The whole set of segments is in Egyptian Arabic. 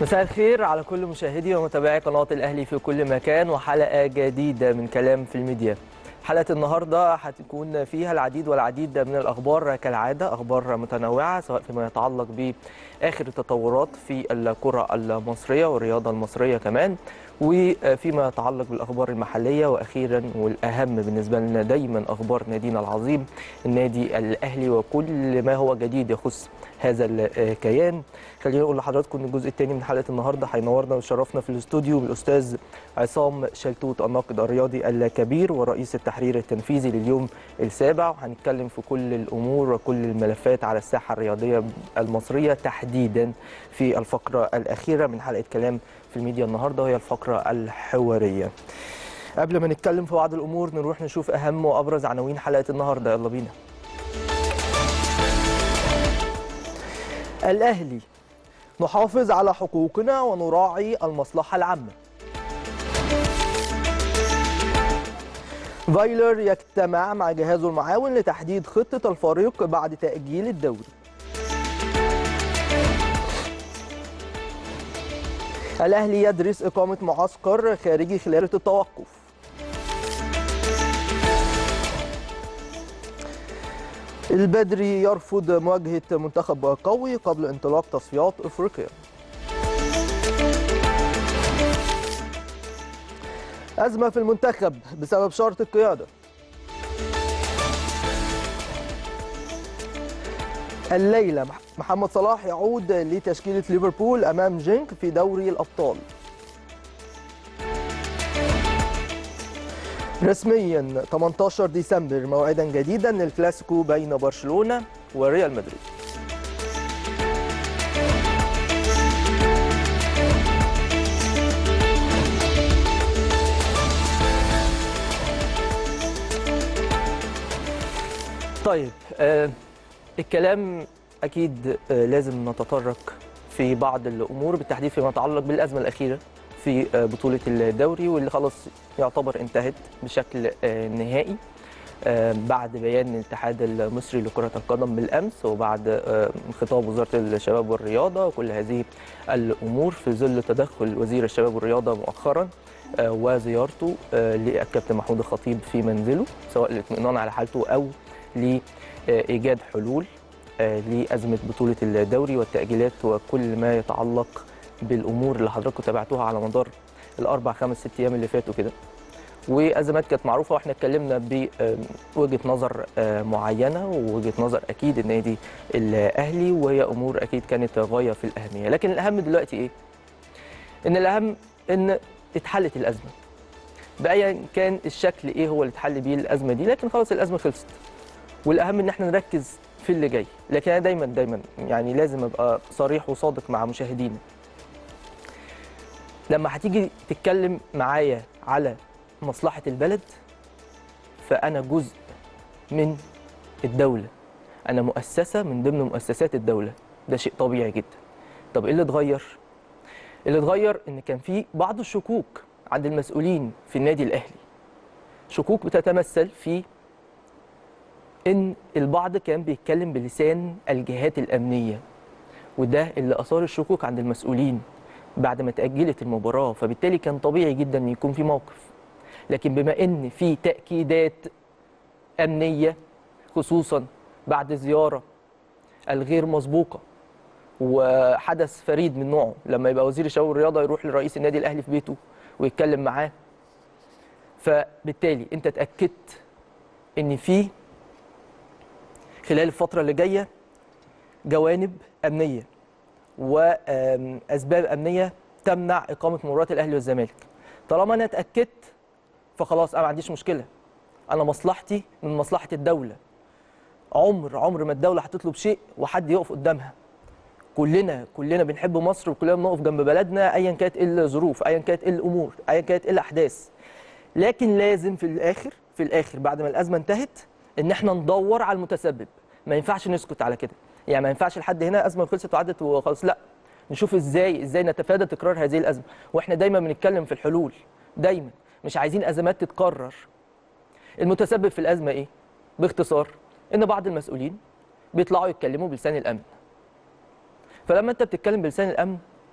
مساء الخير على كل مشاهدي ومتابعي قناة الأهلي في كل مكان وحلقة جديدة من كلام في الميديا حلقة النهاردة هتكون فيها العديد والعديد من الأخبار كالعادة أخبار متنوعة سواء فيما يتعلق بآخر التطورات في الكرة المصرية والرياضة المصرية كمان وفيما يتعلق بالأخبار المحلية وأخيرا والأهم بالنسبة لنا دايما أخبار نادينا العظيم النادي الأهلي وكل ما هو جديد يخص هذا الكيان خلينا نقول لحضراتكم ان الجزء الثاني من حلقه النهارده هينورنا ويشرفنا في الاستوديو بالاستاذ عصام شلتوت الناقد الرياضي الكبير ورئيس التحرير التنفيذي لليوم السابع وهنتكلم في كل الامور وكل الملفات على الساحه الرياضيه المصريه تحديدا في الفقره الاخيره من حلقه كلام في الميديا النهارده وهي الفقره الحواريه. قبل ما نتكلم في بعض الامور نروح نشوف اهم وابرز عناوين حلقه النهارده يلا بينا. الأهلي نحافظ على حقوقنا ونراعي المصلحة العامة فايلر يجتمع مع جهازه المعاون لتحديد خطة الفريق بعد تأجيل الدوري الأهلي يدرس إقامة معسكر خارجي خلال التوقف البدري يرفض مواجهة منتخب قوي قبل انطلاق تصفيات افريقيا. أزمة في المنتخب بسبب شرط القيادة. الليلة محمد صلاح يعود لتشكيلة ليفربول أمام جينك في دوري الأبطال. رسميا 18 ديسمبر موعدا جديدا للكلاسيكو بين برشلونه وريال مدريد طيب آه الكلام اكيد آه لازم نتطرق في بعض الامور بالتحديد فيما يتعلق بالازمه الاخيره في بطولة الدوري واللي خلاص يعتبر انتهت بشكل نهائي بعد بيان الاتحاد المصري لكرة القدم بالأمس وبعد خطاب وزارة الشباب والرياضة وكل هذه الأمور في ظل تدخل وزير الشباب والرياضة مؤخرا وزيارته للكابتن محمود الخطيب في منزله سواء للاطمئنان على حالته أو لإيجاد حلول لأزمة بطولة الدوري والتأجيلات وكل ما يتعلق بالامور اللي حضراتكم تابعتوها على مدار الاربع خمس ست ايام اللي فاتوا كده وازمات كانت معروفه واحنا اتكلمنا بوجهه نظر معينه ووجهه نظر اكيد النادي الاهلي وهي امور اكيد كانت غايه في الاهميه لكن الاهم دلوقتي ايه ان الاهم ان اتحلت الازمه بايا كان الشكل ايه هو اللي اتحل بيه الازمه دي لكن خلاص الازمه خلصت والاهم ان احنا نركز في اللي جاي لكن انا دايما دايما يعني لازم ابقى صريح وصادق مع مشاهدينا لما هتيجي تتكلم معايا على مصلحة البلد فأنا جزء من الدولة أنا مؤسسة من ضمن مؤسسات الدولة ده شيء طبيعي جدا طب إيه اللي اتغير؟ اللي اتغير إن كان في بعض الشكوك عند المسؤولين في النادي الأهلي شكوك بتتمثل في إن البعض كان بيتكلم بلسان الجهات الأمنية وده اللي أثار الشكوك عند المسؤولين بعد ما تأجلت المباراة فبالتالي كان طبيعي جدا أن يكون في موقف لكن بما أن في تأكيدات أمنية خصوصا بعد زيارة الغير مسبوقة وحدث فريد من نوعه لما يبقى وزير الشباب والرياضة يروح لرئيس النادي الأهلي في بيته ويتكلم معاه فبالتالي أنت اتأكدت أن في خلال الفترة اللي جاية جوانب أمنية واسباب امنيه تمنع اقامه مباراه الاهلي والزمالك طالما انا اتاكدت فخلاص انا ما عنديش مشكله انا مصلحتي من مصلحه الدوله عمر عمر ما الدوله هتطلب شيء وحد يقف قدامها كلنا كلنا بنحب مصر وكلنا بنقف جنب بلدنا ايا كانت ايه الظروف ايا كانت ايه الامور ايا كانت ايه الاحداث لكن لازم في الاخر في الاخر بعد ما الازمه انتهت ان احنا ندور على المتسبب ما ينفعش نسكت على كده يعني ما ينفعش لحد هنا ازمه خلصت وعدت وخلاص لا نشوف ازاي ازاي نتفادى تكرار هذه الازمه واحنا دايما بنتكلم في الحلول دايما مش عايزين ازمات تتكرر المتسبب في الازمه ايه باختصار ان بعض المسؤولين بيطلعوا يتكلموا بلسان الامن فلما انت بتتكلم بلسان الامن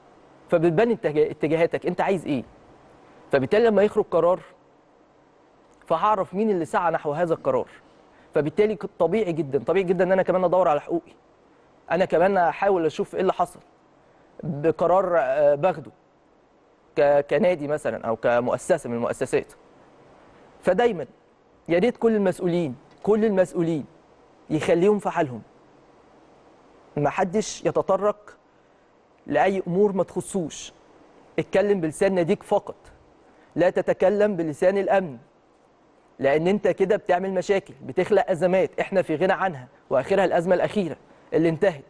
فبتبان اتجاه- اتجاهاتك انت عايز ايه فبالتالي لما يخرج قرار فهعرف مين اللي سعى نحو هذا القرار فبالتالي كنت طبيعي جدا طبيعي جدا ان انا كمان ادور على حقوقي انا كمان احاول اشوف ايه اللي حصل بقرار آه، باخده ك- كنادي مثلا او كمؤسسه من المؤسسات فدايما يا ريت كل المسؤولين كل المسؤولين يخليهم في حالهم ما حدش يتطرق لاي امور ما تخصوش اتكلم بلسان ناديك فقط لا تتكلم بلسان الامن لان انت كده بتعمل مشاكل بتخلق ازمات احنا في غنى عنها واخرها الازمه الاخيره اللي انتهت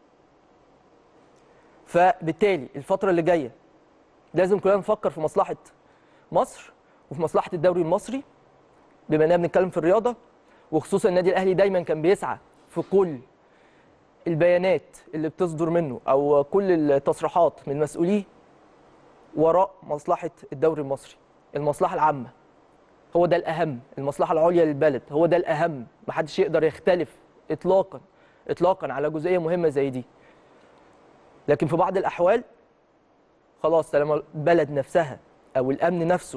فبالتالي الفتره اللي جايه لازم كلنا نفكر في مصلحه مصر وفي مصلحه الدوري المصري بما اننا بنتكلم في الرياضه وخصوصا النادي الاهلي دايما كان بيسعى في كل البيانات اللي بتصدر منه او كل التصريحات من مسؤوليه وراء مصلحه الدوري المصري المصلحه العامه هو ده الاهم المصلحه العليا للبلد هو ده الاهم محدش يقدر يختلف اطلاقا اطلاقا على جزئيه مهمه زي دي لكن في بعض الاحوال خلاص لما البلد نفسها او الامن نفسه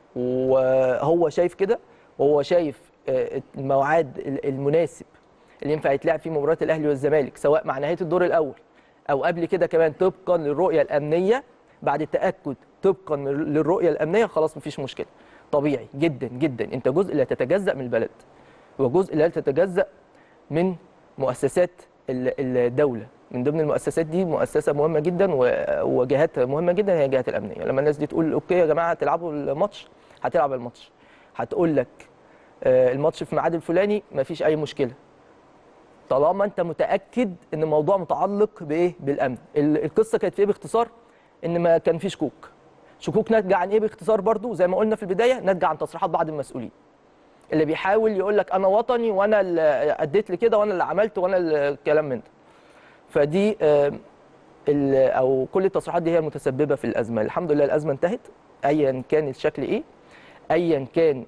وهو شايف كده وهو شايف آه، الموعد المناسب اللي ينفع يتلعب فيه مباراه الاهلي والزمالك سواء مع نهايه الدور الاول او قبل كده كمان طبقا للرؤيه الامنيه بعد التاكد طبقا للرؤيه الامنيه خلاص مفيش مشكله طبيعي جدا جدا انت جزء لا تتجزا من البلد وجزء لا تتجزا من مؤسسات ال- الدوله من ضمن المؤسسات دي مؤسسه مهمه جدا و- وجهات مهمه جدا هي الجهات الامنيه لما الناس دي تقول اوكي يا جماعه تلعبوا الماتش هتلعب الماتش هتقول لك آه، الماتش في الميعاد الفلاني مفيش اي مشكله طالما انت متاكد ان الموضوع متعلق بايه بالامن ال- القصه كانت في ايه باختصار ان ما كان في شكوك شكوك ناتجه عن ايه باختصار برضو زي ما قلنا في البدايه ناتجه عن تصريحات بعض المسؤولين اللي بيحاول يقول لك انا وطني وانا اللي اديت لكده وانا اللي عملت وانا اللي الكلام من ده فدي آه، ال- او كل التصريحات دي هي المتسببه في الازمه الحمد لله الازمه انتهت ايا كان الشكل ايه ايا كان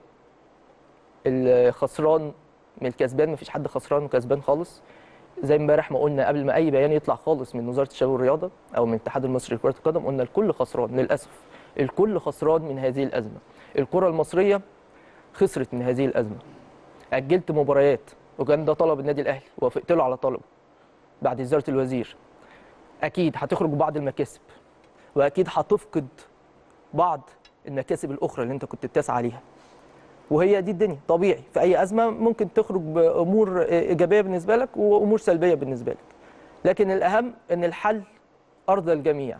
الخسران من الكسبان مفيش حد خسران وكسبان خالص زي امبارح ما قلنا قبل ما اي بيان يطلع خالص من وزاره الشباب والرياضه او من الاتحاد المصري لكره القدم قلنا الكل خسران للاسف الكل خسران من هذه الازمه الكره المصريه خسرت من هذه الازمه اجلت مباريات وكان ده طلب النادي الاهلي وافقت له على طلبه بعد وزاره الوزير اكيد هتخرج ببعض المكاسب واكيد هتفقد بعض المكاسب الاخرى اللي انت كنت بتسعى ليها وهي دي الدنيا طبيعي في اي ازمه ممكن تخرج بامور ايجابيه بالنسبه لك وامور سلبيه بالنسبه لك لكن الاهم ان الحل ارضى الجميع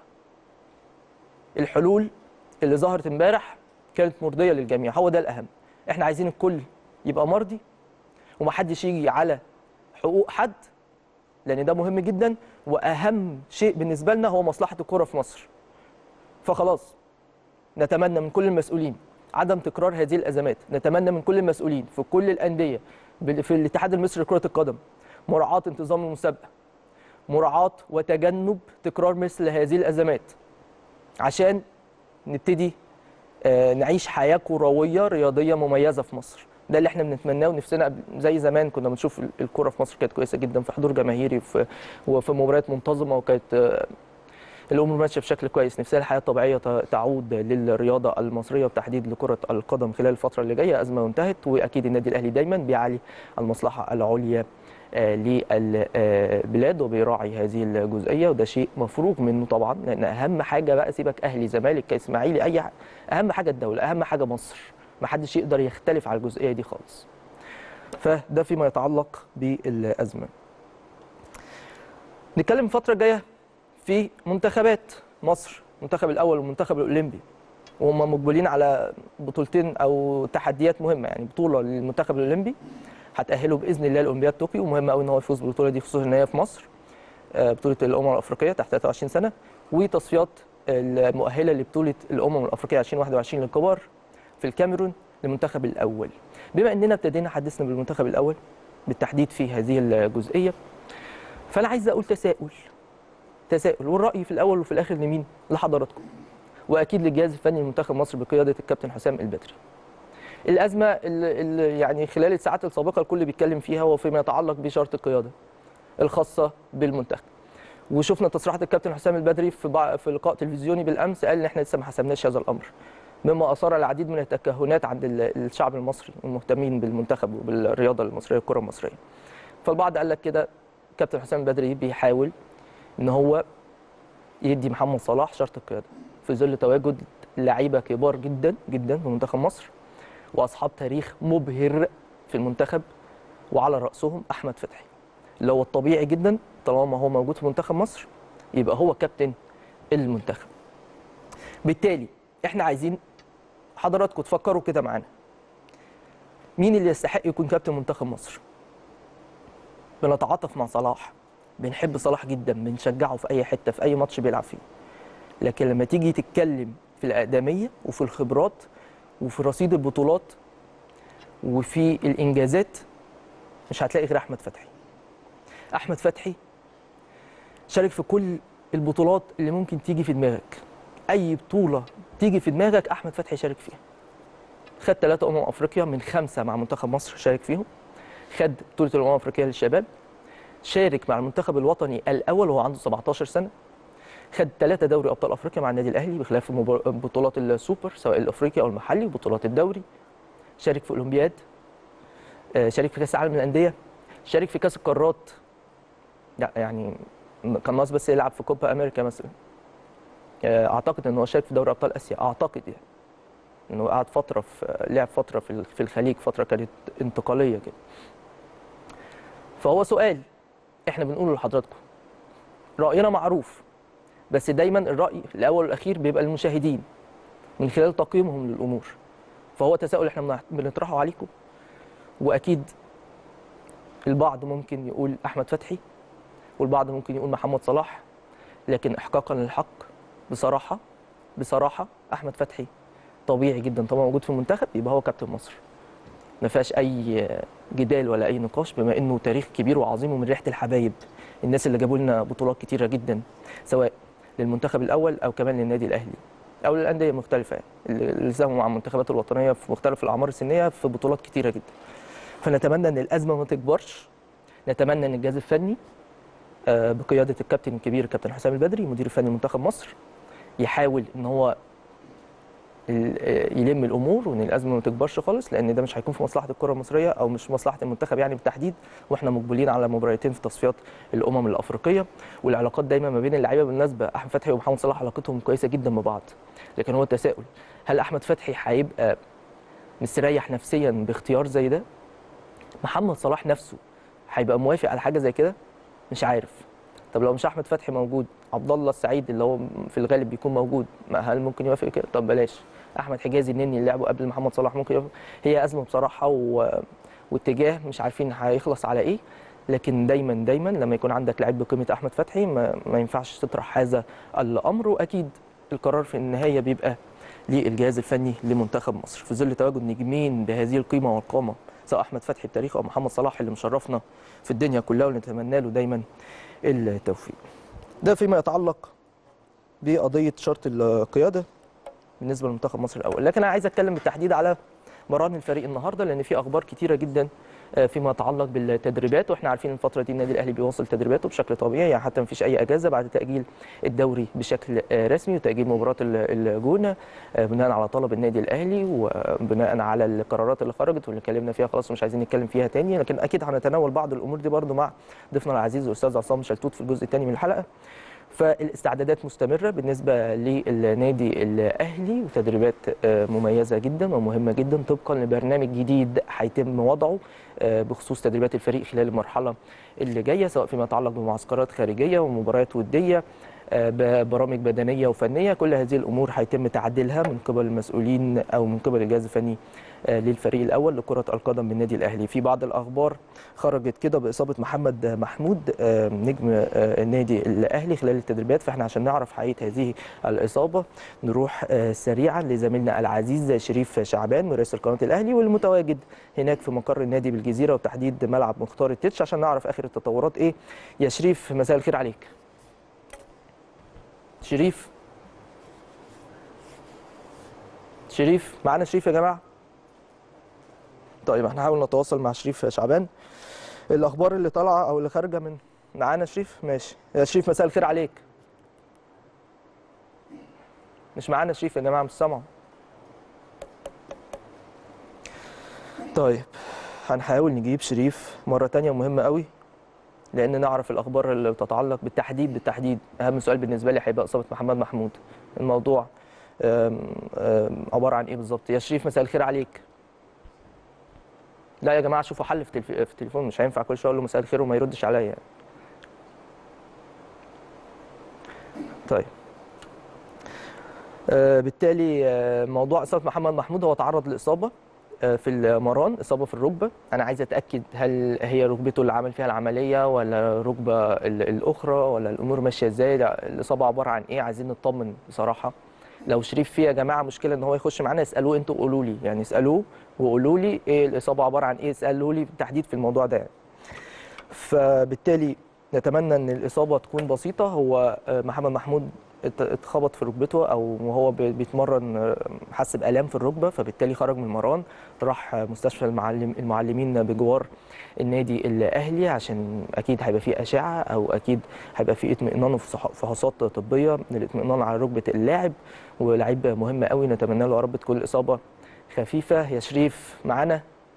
الحلول اللي ظهرت امبارح كانت مرضيه للجميع هو ده الاهم احنا عايزين الكل يبقى مرضي ومحدش يجي على حقوق حد لان ده مهم جدا واهم شيء بالنسبه لنا هو مصلحه الكره في مصر فخلاص نتمنى من كل المسؤولين عدم تكرار هذه الازمات نتمنى من كل المسؤولين في كل الانديه بال- في الاتحاد المصري لكره القدم مراعاه انتظام المسابقه مراعاه وتجنب تكرار مثل هذه الازمات عشان نبتدي آه، نعيش حياه كرويه رياضيه مميزه في مصر ده اللي احنا بنتمناه ونفسنا قبل- زي زمان كنا بنشوف ال- الكره في مصر كانت كويسه جدا في حضور جماهيري وفي وفي مباريات منتظمه وكانت آه، الامور ماشيه بشكل كويس نفسنا الحياه الطبيعيه ت- تعود للرياضه المصريه وبتحديد لكره القدم خلال الفتره اللي جايه ازمه وانتهت واكيد النادي الاهلي دايما بيعلي المصلحه العليا آه، للبلاد وبيراعي هذه الجزئيه وده شيء مفروغ منه طبعا لان اهم حاجه بقى سيبك اهلي زمالك كاسماعيلي اي ح- اهم حاجه الدوله اهم حاجه مصر ما حدش يقدر يختلف على الجزئيه دي خالص فده فيما يتعلق بالازمه نتكلم الفتره الجايه في منتخبات مصر المنتخب الاول والمنتخب الاولمبي وهم مقبلين على بطولتين او تحديات مهمه يعني بطوله للمنتخب الاولمبي هتاهله باذن الله لاولمبياد طوكيو ومهم قوي ان هو يفوز بالبطوله دي خصوصا ان هي في مصر آه، بطوله الامم الافريقيه تحت 23 سنه وتصفيات المؤهله لبطوله الامم الافريقيه 2021 للكبار في الكاميرون للمنتخب الاول بما اننا ابتدينا حديثنا بالمنتخب الاول بالتحديد في هذه الجزئيه فانا عايز اقول تساؤل تساؤل والراي في الاول وفي الاخر لمين لحضراتكم واكيد للجهاز الفني لمنتخب مصر بقياده الكابتن حسام البدري الازمه اللي اللي يعني خلال الساعات السابقه الكل بيتكلم فيها وفيما يتعلق بشرط القياده الخاصه بالمنتخب وشفنا تصريحات الكابتن حسام البدري في بع- في لقاء تلفزيوني بالامس قال ان احنا لسه ما حسمناش هذا الامر مما اثار العديد من التكهنات عند ال- الشعب المصري المهتمين بالمنتخب وبالرياضه المصريه الكره المصريه فالبعض قال لك كده كابتن حسام البدري بيحاول ان هو يدي محمد صلاح شرط القياده في ظل تواجد لعيبه كبار جدا جدا في منتخب مصر واصحاب تاريخ مبهر في المنتخب وعلى راسهم احمد فتحي اللي هو الطبيعي جدا طالما هو موجود في منتخب مصر يبقى هو كابتن المنتخب بالتالي احنا عايزين حضراتكم تفكروا كده معانا مين اللي يستحق يكون كابتن منتخب مصر بنتعاطف مع صلاح بنحب صلاح جدا بنشجعه في اي حته في اي ماتش بيلعب فيه لكن لما تيجي تتكلم في الاقدميه وفي الخبرات وفي رصيد البطولات وفي الانجازات مش هتلاقي غير احمد فتحي احمد فتحي شارك في كل البطولات اللي ممكن تيجي في دماغك اي بطوله تيجي في دماغك احمد فتحي شارك فيها خد ثلاثة أمم أفريقيا من خمسة مع منتخب مصر شارك فيهم خد بطولة الأمم الأفريقية للشباب شارك مع المنتخب الوطني الأول وهو عنده 17 سنة خد ثلاثة دوري أبطال أفريقيا مع النادي الأهلي بخلاف مبار- بطولات السوبر سواء الأفريقي أو المحلي وبطولات الدوري شارك في أولمبياد آه، شارك في كأس العالم للأندية شارك في كأس القارات لا يعني كان ناقص بس يلعب في كوبا أمريكا مثلا آه، أعتقد إن هو شارك في دوري أبطال آسيا أعتقد يعني انه قعد فتره في لعب فتره في في الخليج فتره كانت انتقاليه كده فهو سؤال احنا بنقوله لحضراتكم راينا معروف بس دايما الراي الاول والاخير بيبقى للمشاهدين من خلال تقييمهم للامور فهو تساؤل احنا بنح- بنطرحه عليكم واكيد البعض ممكن يقول احمد فتحي والبعض ممكن يقول محمد صلاح لكن احقاقا للحق بصراحه بصراحه احمد فتحي طبيعي جدا طالما موجود في المنتخب يبقى هو كابتن مصر ما فيهاش اي جدال ولا اي نقاش بما انه تاريخ كبير وعظيم ومن ريحه الحبايب الناس اللي جابوا لنا بطولات كتيره جدا سواء للمنتخب الاول او كمان للنادي الاهلي او للانديه المختلفه يعني اللي اللي ساهموا مع المنتخبات الوطنيه في مختلف الاعمار السنيه في بطولات كتيره جدا فنتمنى ان الازمه ما تكبرش نتمنى ان الجهاز الفني آه، بقياده الكابتن الكبير الكابتن حسام البدري مدير الفني لمنتخب مصر يحاول ان هو ال- يلم الامور وان الازمه ما تكبرش خالص لان ده مش هيكون في مصلحه الكره المصريه او مش مصلحه المنتخب يعني بالتحديد واحنا مقبلين على مباراتين في تصفيات الامم الافريقيه والعلاقات دايما ما بين اللعيبه بالمناسبه احمد فتحي ومحمد صلاح علاقتهم كويسه جدا ببعض لكن هو التساؤل هل احمد فتحي هيبقى مستريح نفسيا باختيار زي ده محمد صلاح نفسه هيبقى موافق على حاجه زي كده مش عارف طب لو مش احمد فتحي موجود عبد الله السعيد اللي هو في الغالب بيكون موجود ما هل ممكن يوافق كده طب بلاش احمد حجازي النني اللي لعبه قبل محمد صلاح ممكن يوافق هي ازمه بصراحه و... واتجاه مش عارفين هيخلص على ايه لكن دايما دايما لما يكون عندك لعيب بقيمه احمد فتحي ما, ما ينفعش تطرح هذا الامر واكيد القرار في النهايه بيبقى للجهاز الفني لمنتخب مصر في ظل تواجد نجمين بهذه القيمه والقامه سواء احمد فتحي بتاريخه او محمد صلاح اللي مشرفنا في الدنيا كلها ونتمنى له دايما التوفيق ده فيما يتعلق بقضيه شرط القياده بالنسبه لمنتخب مصر الاول لكن انا عايز اتكلم بالتحديد على مران الفريق النهارده لان في اخبار كتيره جدا آه، فيما يتعلق بالتدريبات واحنا عارفين الفتره دي النادي الاهلي بيواصل تدريباته بشكل طبيعي يعني حتى مفيش اي اجازه بعد تاجيل الدوري بشكل آه، رسمي وتاجيل مباراه ال- الجونه آه، بناء على طلب النادي الاهلي وبناء على القرارات اللي خرجت واللي اتكلمنا فيها خلاص ومش عايزين نتكلم فيها تاني لكن اكيد هنتناول بعض الامور دي برضو مع ضيفنا العزيز الاستاذ عصام شلتوت في الجزء الثاني من الحلقه فالاستعدادات مستمره بالنسبه للنادي الاهلي وتدريبات آه، مميزه جدا ومهمه جدا طبقا لبرنامج جديد هيتم وضعه آه، بخصوص تدريبات الفريق خلال المرحله اللي جايه سواء فيما يتعلق بمعسكرات خارجيه ومباريات وديه آه، ببرامج بدنيه وفنيه كل هذه الامور هيتم تعديلها من قبل المسؤولين او من قبل الجهاز الفني آه، للفريق الاول لكره القدم بالنادي الاهلي في بعض الاخبار خرجت كده باصابه محمد محمود آه، نجم آه، النادي الاهلي خلال التدريبات فاحنا عشان نعرف حقيقه هذه الاصابه نروح آه، سريعا لزميلنا العزيز شريف شعبان مراسل قناه الاهلي والمتواجد هناك في مقر النادي بالجزيره وتحديد ملعب مختار التتش عشان نعرف اخر التطورات ايه يا شريف مساء الخير عليك شريف شريف معانا شريف يا جماعه طيب احنا هنحاول نتواصل مع شريف شعبان الاخبار اللي طالعه او اللي خارجه من معانا شريف ماشي يا شريف مساء الخير عليك مش معانا شريف يا جماعه مش سامعه طيب هنحاول نجيب شريف مره تانية مهمه قوي لان نعرف الاخبار اللي بتتعلق بالتحديد بالتحديد اهم سؤال بالنسبه لي هيبقى اصابه محمد محمود الموضوع أم، أم، عباره عن ايه بالظبط يا شريف مساء الخير عليك لا يا جماعه شوفوا حل في تلف- في التليفون مش هينفع كل شويه اقول له مساء الخير وما يردش عليا يعني. طيب آه، بالتالي آه، موضوع اصابه محمد محمود هو تعرض لاصابه آه، في المران اصابه في الركبه انا عايز اتاكد هل هي ركبته اللي عمل فيها العمليه ولا الركبه ال- الاخرى ولا الامور ماشيه ازاي ده الاصابه عباره عن ايه عايزين نطمن بصراحه لو شريف فيه يا جماعه مشكله ان هو يخش معانا اسالوه انتوا قولوا لي يعني اسالوه وقولوا لي ايه الاصابه عباره عن ايه اسالوا لي بالتحديد في الموضوع ده يعني. فبالتالي نتمنى ان الاصابه تكون بسيطه هو آه، محمد محمود ات- اتخبط في ركبته او وهو بي- بيتمرن آه، حس بالام في الركبه فبالتالي خرج من المران راح آه، مستشفى المعلم المعلمين بجوار النادي الاهلي عشان اكيد هيبقى فيه اشعه او اكيد هيبقى فيه اطمئنان وفصح- فحوصات طبيه للاطمئنان على ركبه اللاعب ولاعيب مهم قوي نتمنى له يا رب تكون الاصابه خفيفه يا شريف معانا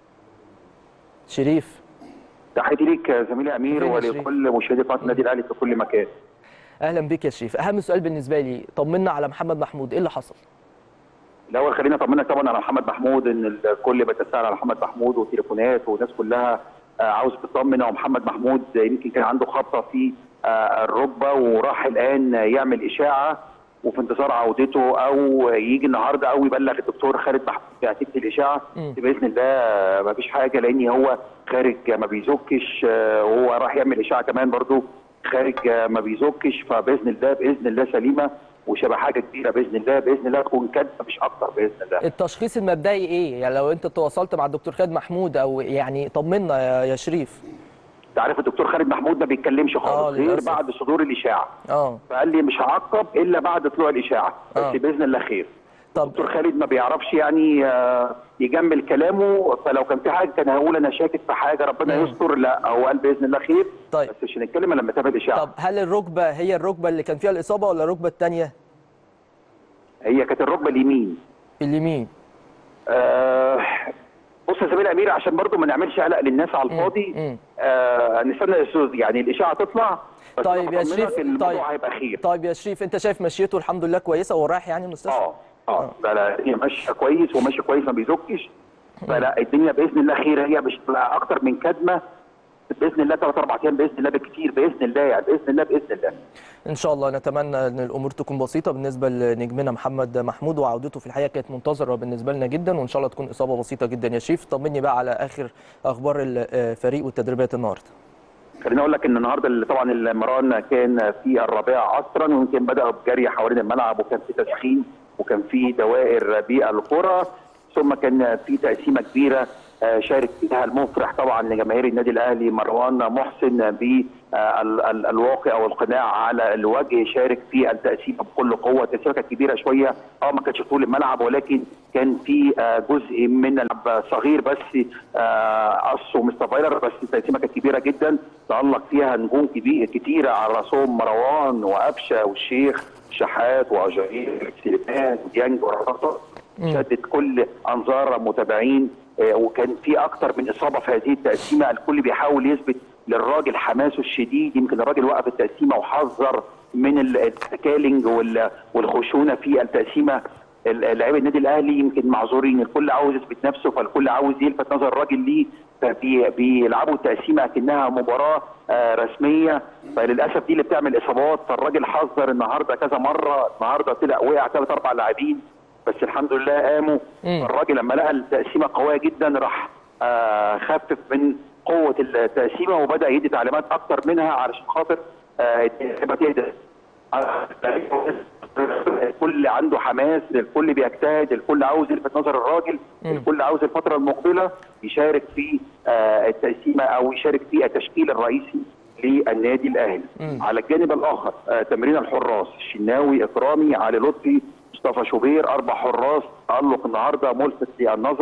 شريف تحياتي ليك يا زميلي امير فين يا شريف؟ ولكل مشاهدي قناه النادي الاهلي في كل مكان. اهلا بك يا شريف اهم سؤال بالنسبه لي طمنا على محمد محمود ايه اللي حصل الاول خلينا اطمنك طبعا على محمد محمود ان الكل بيتساءل على محمد محمود وتليفونات والناس كلها آه، عاوز تطمن هو محمد محمود يمكن كان عنده خبطه في آه، الركبه وراح الان يعمل اشاعه وفي انتظار عودته او يجي النهارده او يبلغ الدكتور خالد محمود بنتيجه الاشاعه مم. باذن الله ما فيش حاجه لان هو خارج ما بيزكش آه، وهو راح يعمل اشاعه كمان برضو خارج آه، ما بيزكش فباذن الله باذن الله سليمه وشبه حاجه كبيره باذن الله باذن الله تكون كده مش اكتر باذن الله التشخيص المبدئي ايه يعني لو انت تواصلت مع الدكتور خالد محمود او يعني طمنا يا, يا شريف انت عارف الدكتور خالد محمود ما بيتكلمش آه، خالص غير للأسف. بعد صدور الاشاعه اه فقال لي مش هعقب الا بعد طلوع الاشاعه بس آه. باذن الله خير طب الدكتور خالد ما بيعرفش يعني آه، يجمل كلامه فلو كان في حاجه كان هيقول انا شاكك في حاجه ربنا مم. يستر لا هو قال باذن الله خير طيب. بس مش هنتكلم إلا لما تابع الاشاعه طب هل الركبه هي الركبه اللي كان فيها الاصابه ولا الركبه الثانيه هي كانت الركبه اليمين اليمين آه بص يا زميلي امير عشان برضو ما نعملش قلق للناس على مم. الفاضي مم. آه نستنى السوز يعني الاشاعه تطلع بس طيب أنا يا بطمنك شريف إن الموضوع طيب هيبقى خير طيب يا شريف انت شايف مشيته الحمد لله كويسه وهو رايح يعني المستشفى اه اه لا لا هي ماشيه كويس وماشيه كويس ما بيزكش فلا الدنيا باذن الله خير هي مش تبقى اكتر من كدمه باذن الله ثلاث اربع ايام باذن الله بالكثير باذن الله يعني باذن الله باذن الله ان شاء الله نتمنى ان الامور تكون بسيطه بالنسبه لنجمنا محمد محمود وعودته في الحقيقه كانت منتظره بالنسبه لنا جدا وان شاء الله تكون اصابه بسيطه جدا يا شريف طمني بقى على اخر اخبار الفريق والتدريبات النهارده خليني اقول لك ان النهارده اللي طبعا المران كان في الرابعه عصرا ويمكن بداوا بجري حوالين الملعب وكان في تسخين وكان في دوائر بالكره ثم كان في تقسيمه كبيره آه، شارك فيها المفرح طبعا لجماهير النادي الاهلي مروان محسن بالواقع والقناع على الوجه شارك في التقسيمه بكل قوه التقسيمه كانت كبيره شويه اه ما كانتش طول الملعب ولكن كان في آه، جزء من اللعب صغير بس آه، قص ومستر فايلر بس التقسيمه كانت كبيره جدا تالق فيها نجوم كبيره كتيره على راسهم مروان وابشه والشيخ شحات واجاير سليمان وديانج ورصاصه شدت كل انظار متابعين آه، وكان في اكتر من اصابه في هذه التقسيمه الكل بيحاول يثبت للراجل حماسه الشديد يمكن الراجل وقف التقسيمه وحذر من ال- التكالنج وال- والخشونه في التقسيمه ال- لاعبي النادي الاهلي يمكن معذورين الكل عاوز يثبت نفسه فالكل عاوز يلفت نظر الراجل ليه فبيلعبوا التقسيمه اكنها مباراه آه، رسميه فللاسف دي اللي بتعمل اصابات فالراجل حذر النهارده كذا مره النهارده طلع وقع ثلاث اربع لاعبين بس الحمد لله قاموا مم. الراجل لما لقى التقسيمه قويه جدا راح آه، خفف من قوه التقسيمه وبدا يدي تعليمات اكتر منها علشان خاطر آه، اللعيبه تهدى الكل عنده حماس الكل بيجتهد الكل عاوز يلفت نظر الراجل مم. الكل عاوز الفتره المقبله يشارك في آه، التقسيمه او يشارك في التشكيل الرئيسي للنادي الاهلي مم. على الجانب الاخر آه، تمرين الحراس الشناوي اكرامي علي لطفي مصطفى شوبير اربع حراس تالق النهارده ملفت للنظر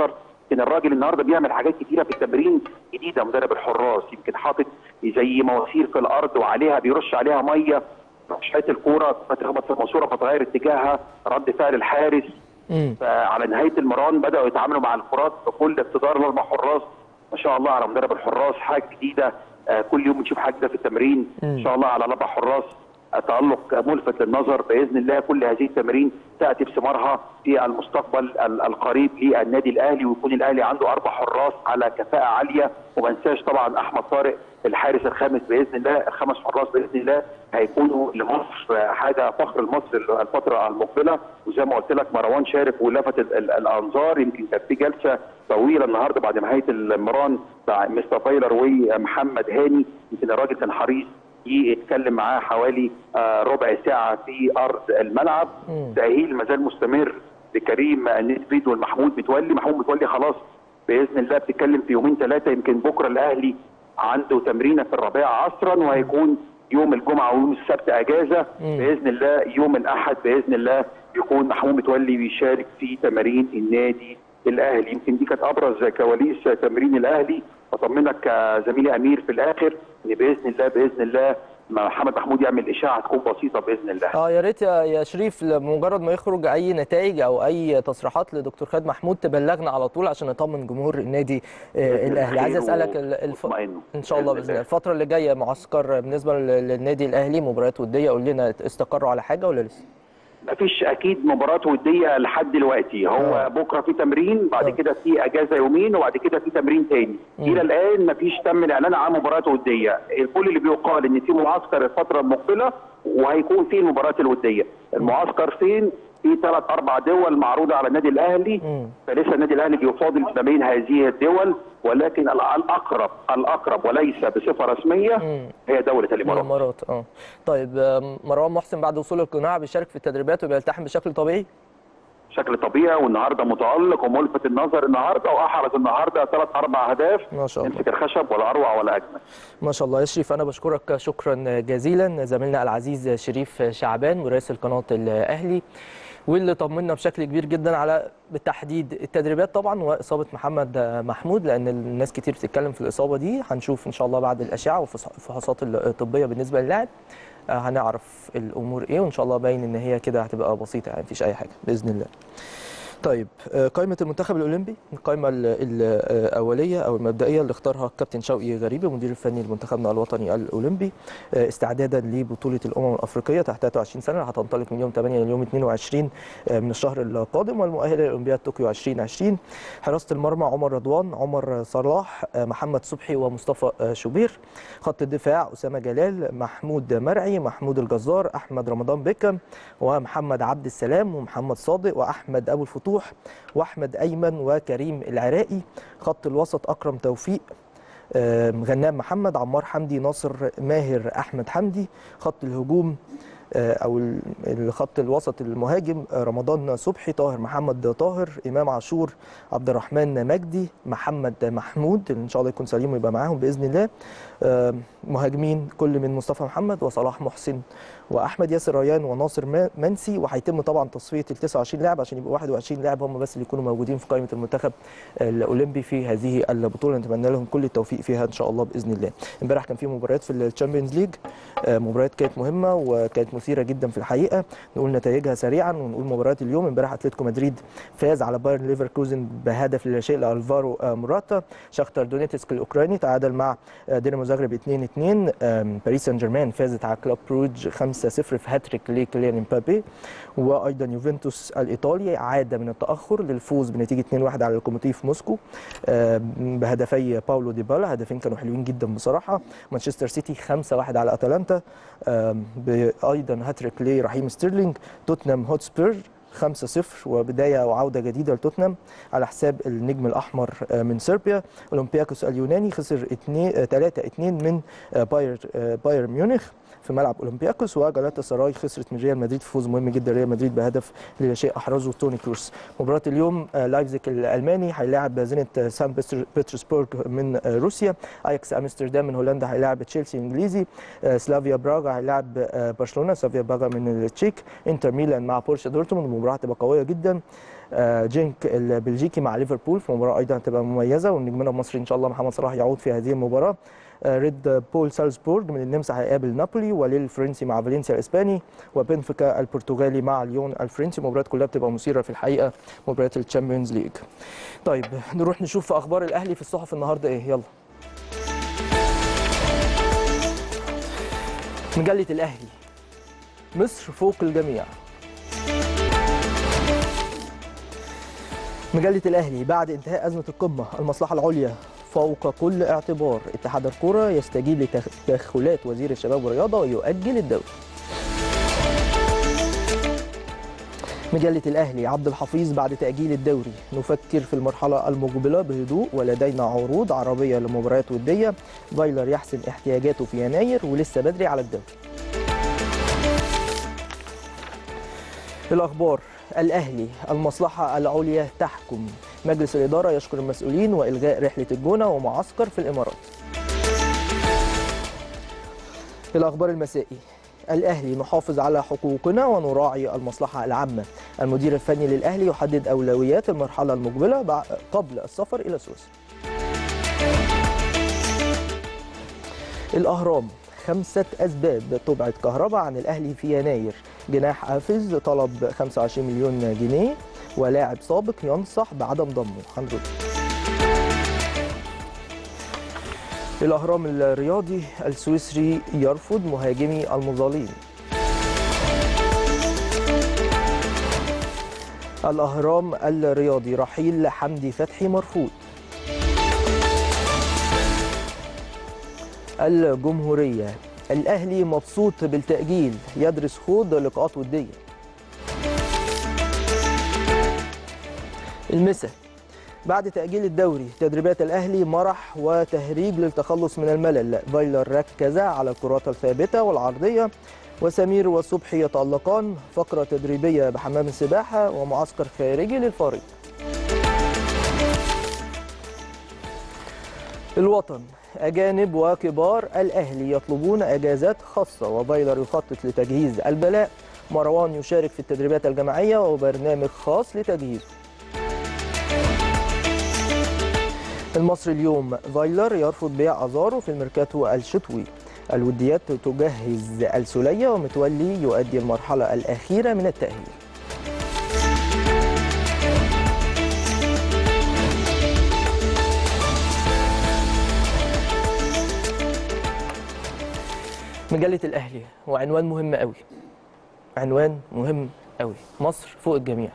يمكن الراجل النهارده بيعمل حاجات كتيره في التمرين جديده مدرب الحراس يمكن حاطط زي مواسير في الارض وعليها بيرش عليها ميه رشات الكوره فتخبط في الماسوره فتغير اتجاهها رد فعل الحارس مم. فعلى نهايه المران بداوا يتعاملوا مع الكرات بكل اقتدار الاربع حراس ما شاء الله على مدرب الحراس حاجه جديده آه، كل يوم بنشوف حاجه جديده في التمرين ان شاء الله على الاربع حراس آه، تالق ملفت للنظر باذن الله كل هذه التمارين تاتي بثمارها في المستقبل ال- القريب للنادي الاهلي ويكون الاهلي عنده اربع حراس على كفاءه عاليه وما ننساش طبعا احمد طارق الحارس الخامس باذن الله الخمس حراس باذن الله هيكونوا لمصر آه، حاجه فخر لمصر الفتره المقبله وزي ما قلت لك مروان شارف ولفت ال- ال- الانظار يمكن كانت في جلسه طويله النهارده بعد نهايه المران مع مستر فايلر ومحمد هاني يمكن الراجل كان حريص يتكلم معاه حوالي آه، ربع ساعه في ارض الملعب مم. تاهيل ما زال مستمر لكريم نسبيد والمحمود متولي محمود متولي خلاص باذن الله بتتكلم في يومين ثلاثه يمكن بكره الاهلي عنده تمرينه في الرابعه عصرا وهيكون يوم الجمعه ويوم السبت اجازه مم. باذن الله يوم الاحد باذن الله يكون محمود متولي بيشارك في تمارين النادي الاهلي يمكن دي كانت ابرز كواليس تمرين الاهلي اطمنك يا زميلي امير في الاخر ان باذن الله باذن الله ما محمد محمود يعمل اشاعه تكون بسيطه باذن الله اه يا ريت يا يا شريف مجرد ما يخرج اي نتائج او اي تصريحات لدكتور خالد محمود تبلغنا على طول عشان نطمن جمهور النادي آه، الاهلي عايز اسالك ال- الف... واطمئنوا. ان شاء الله باذن الله الفتره اللي جايه معسكر بالنسبه لل- للنادي الاهلي مباريات وديه قول لنا استقروا على حاجه ولا لسه مفيش اكيد مباراه وديه لحد دلوقتي هو آه. بكره في تمرين بعد آه. كده في اجازه يومين وبعد كده في تمرين تاني مم. الى الان مفيش تم الاعلان عن مباراه وديه كل اللي بيقال ان في معسكر الفتره المقبله وهيكون في المباراه الوديه المعسكر فين في ثلاث اربع دول معروضه على النادي الاهلي مم. فلسه النادي الاهلي بيفاضل ما بين هذه الدول ولكن ال- الاقرب الاقرب وليس بصفه رسميه مم. هي دوله الامارات الامارات اه طيب آم، مروان محسن بعد وصول القناع بيشارك في التدريبات وبيلتحم بشكل طبيعي بشكل طبيعي والنهارده متالق وملفت النظر النهارده واحرز النهارده ثلاث اربع اهداف ما شاء الله يمسك الخشب ولا اروع ولا اجمل ما شاء الله يا شريف انا بشكرك شكرا جزيلا زميلنا العزيز شريف شعبان مراسل قناه الاهلي واللي طمنا بشكل كبير جدا على بالتحديد التدريبات طبعا واصابه محمد محمود لان الناس كتير بتتكلم في الاصابه دي هنشوف ان شاء الله بعد الاشعه والفحوصات الطبيه بالنسبه للاعب آه، هنعرف الامور ايه وان شاء الله باين ان هي كده هتبقى بسيطه يعني مفيش اي حاجه باذن الله طيب آه، قائمة المنتخب الأولمبي القائمة ال- الأولية أو المبدئية اللي اختارها الكابتن شوقي غريبي المدير الفني لمنتخبنا الوطني الأولمبي آه، استعدادا لبطولة الأمم الأفريقية تحت 23 سنة اللي هتنطلق من يوم 8 ليوم 22 آه، من الشهر القادم والمؤهلة لأولمبياد طوكيو 2020 حراسة المرمى عمر رضوان عمر صلاح آه، محمد صبحي ومصطفى آه، شوبير خط الدفاع أسامة جلال محمود مرعي محمود الجزار أحمد رمضان بيكم ومحمد عبد السلام ومحمد صادق واحمد ابو الفتوح واحمد ايمن وكريم العراقي خط الوسط اكرم توفيق آم، غنام محمد عمار حمدي ناصر ماهر احمد حمدي خط الهجوم آه، او ال- الخط الوسط المهاجم آه، رمضان صبحي طاهر محمد طاهر امام عاشور عبد الرحمن مجدي محمد محمود ان شاء الله يكون سليم ويبقى معاهم باذن الله آم، مهاجمين كل من مصطفى محمد وصلاح محسن واحمد ياسر ريان وناصر ما- منسي وهيتم طبعا تصفيه ال 29 لاعب عشان يبقوا 21 لاعب هم بس اللي يكونوا موجودين في قائمه المنتخب الاولمبي في هذه البطوله نتمنى لهم كل التوفيق فيها ان شاء الله باذن الله امبارح كان في مباريات في الشامبيونز ليج آه، مباريات كانت مهمه وكانت مثيره جدا في الحقيقه نقول نتائجها سريعا ونقول مباريات اليوم امبارح اتلتيكو مدريد فاز على بايرن ليفركوزن بهدف لا شيء لالفارو آه، موراتا شختر دونيتسك الاوكراني تعادل مع آه، دينامو زاغرب 2-2 آم، باريس سان جيرمان فازت على كلوب بروج 5-0 في هاتريك لكيليان امبابي وايضا يوفنتوس الايطالي عاد من التاخر للفوز بنتيجه 2-1 على لوكوموتيف موسكو آه، بهدفي باولو ديبالا هدفين كانوا حلوين جدا بصراحه مانشستر سيتي 5-1 على اتلانتا آم، ايضا هاتريك لرحيم ستيرلينج توتنهام هوتسبير 5-0 وبدايه وعوده جديده لتوتنهام على حساب النجم الاحمر آه، من صربيا اولمبياكوس اليوناني خسر 2 3-2 من آه، باير آه، بايرن ميونخ في ملعب اولمبياكوس وجالاتا سراي خسرت من ريال مدريد في فوز مهم جدا ريال مدريد بهدف لا شيء احرزه توني كروس مباراه اليوم آه، لايبزيج الالماني هيلاعب زينت سان بيتر- بيترسبورغ من آه، روسيا اياكس امستردام من هولندا هيلاعب تشيلسي انجليزي آه، سلافيا براغا هيلاعب آه، برشلونه سلافيا براغا من التشيك انتر ميلان مع بورشا دورتموند المباراه هتبقى قويه جدا آه، جينك البلجيكي مع ليفربول في مباراه ايضا هتبقى مميزه ونجمنا المصري ان شاء الله محمد صلاح يعود في هذه المباراه آه، ريد بول سالزبورغ من النمسا هيقابل نابولي وليل الفرنسي مع فالنسيا الاسباني وبنفيكا البرتغالي مع ليون الفرنسي مباريات كلها بتبقى مثيره في الحقيقه مباريات الشامبيونز ليج طيب نروح نشوف في اخبار الاهلي في الصحف النهارده ايه يلا مجله الاهلي مصر فوق الجميع مجلة الأهلي بعد انتهاء أزمة القمة المصلحة العليا فوق كل اعتبار اتحاد الكرة يستجيب لتدخلات وزير الشباب والرياضة ويؤجل الدوري مجلة الأهلي عبد الحفيظ بعد تأجيل الدوري نفكر في المرحلة المقبلة بهدوء ولدينا عروض عربية لمباريات ودية فايلر يحسم احتياجاته في يناير ولسه بدري على الدوري الأخبار الأهلي المصلحة العليا تحكم مجلس الإدارة يشكر المسؤولين وإلغاء رحلة الجونة ومعسكر في الإمارات الأخبار المسائي الأهلي نحافظ على حقوقنا ونراعي المصلحة العامة المدير الفني للأهلي يحدد أولويات المرحلة المقبلة بع- قبل السفر إلى سويسرا الأهرام خمسة أسباب تبعد كهرباء عن الأهلي في يناير جناح حافظ طلب 25 مليون جنيه ولاعب سابق ينصح بعدم ضمه هنرد الأهرام الرياضي السويسري يرفض مهاجمي المظالم الأهرام الرياضي رحيل حمدي فتحي مرفوض الجمهورية الأهلي مبسوط بالتأجيل يدرس خوض لقاءات ودية المسا بعد تأجيل الدوري تدريبات الأهلي مرح وتهريج للتخلص من الملل فايلر ركز على الكرات الثابتة والعرضية وسمير وصبحي يتألقان فقرة تدريبية بحمام السباحة ومعسكر خارجي للفريق الوطن أجانب وكبار الأهلي يطلبون أجازات خاصة وفايلر يخطط لتجهيز البلاء مروان يشارك في التدريبات الجماعية وبرنامج خاص لتجهيزه المصري اليوم فايلر يرفض بيع أزارو في الميركاتو الشتوي الوديات تجهز السولية ومتولي يؤدي المرحلة الأخيرة من التأهيل مجلة الأهلي وعنوان مهم قوي عنوان مهم قوي مصر فوق الجميع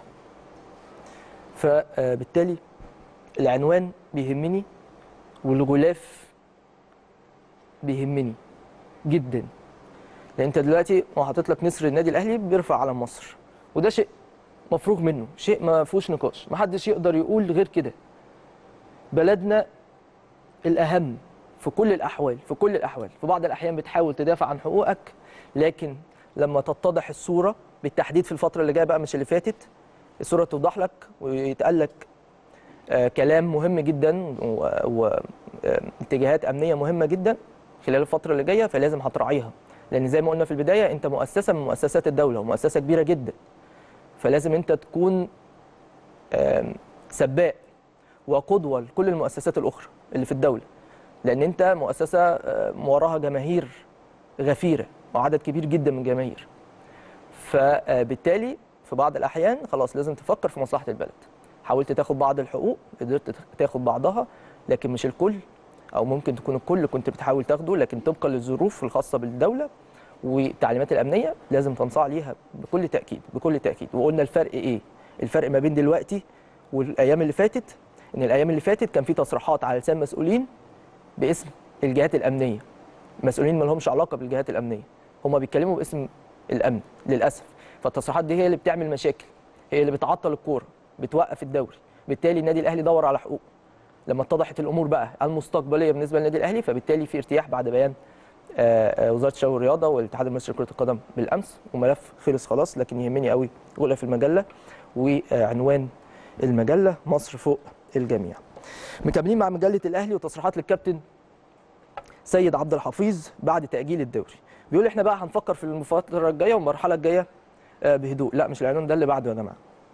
فبالتالي العنوان بيهمني والغلاف بيهمني جدا لان انت دلوقتي هو حاطط لك نسر النادي الاهلي بيرفع علم مصر وده شيء مفروغ منه شيء ما فيهوش نقاش ما حدش يقدر يقول غير كده بلدنا الاهم في كل الاحوال في كل الاحوال في بعض الاحيان بتحاول تدافع عن حقوقك لكن لما تتضح الصوره بالتحديد في الفتره اللي جايه بقى مش اللي فاتت الصوره توضح لك ويتقال لك آه، كلام مهم جدا واتجاهات امنيه مهمه جدا خلال الفتره اللي جايه فلازم هتراعيها لان زي ما قلنا في البدايه انت مؤسسه من مؤسسات الدوله ومؤسسه كبيره جدا فلازم انت تكون آم، سباق وقدوه لكل المؤسسات الاخرى اللي في الدوله لان انت مؤسسه آم، وراها جماهير غفيره وعدد كبير جدا من الجماهير فبالتالي في بعض الاحيان خلاص لازم تفكر في مصلحه البلد حاولت تاخد بعض الحقوق قدرت تاخد بعضها لكن مش الكل او ممكن تكون الكل كنت بتحاول تاخده لكن طبقا للظروف الخاصه بالدوله والتعليمات الامنيه لازم تنصاع ليها بكل تاكيد بكل تاكيد وقلنا الفرق ايه الفرق ما بين دلوقتي والايام اللي فاتت ان الايام اللي فاتت كان في تصريحات على لسان مسؤولين باسم الجهات الامنيه مسؤولين ما لهمش علاقه بالجهات الامنيه هم بيتكلموا باسم الامن للاسف فالتصريحات دي هي اللي بتعمل مشاكل هي اللي بتعطل الكوره بتوقف الدوري بالتالي النادي الاهلي دور على حقوقه لما اتضحت الامور بقى المستقبليه بالنسبه للنادي الاهلي فبالتالي في ارتياح بعد بيان آه، آه، وزاره الشباب والرياضه والاتحاد المصري لكره القدم بالامس وملف خلص خلاص لكن يهمني قوي غلاف المجله وعنوان المجله مصر فوق الجميع. مكملين مع مجله الاهلي وتصريحات للكابتن سيد عبد الحفيظ بعد تاجيل الدوري. بيقول احنا بقى هنفكر في الفتره الجايه والمرحله الجايه آه، بهدوء، لا مش العنوان ده اللي بعده يا جماعه.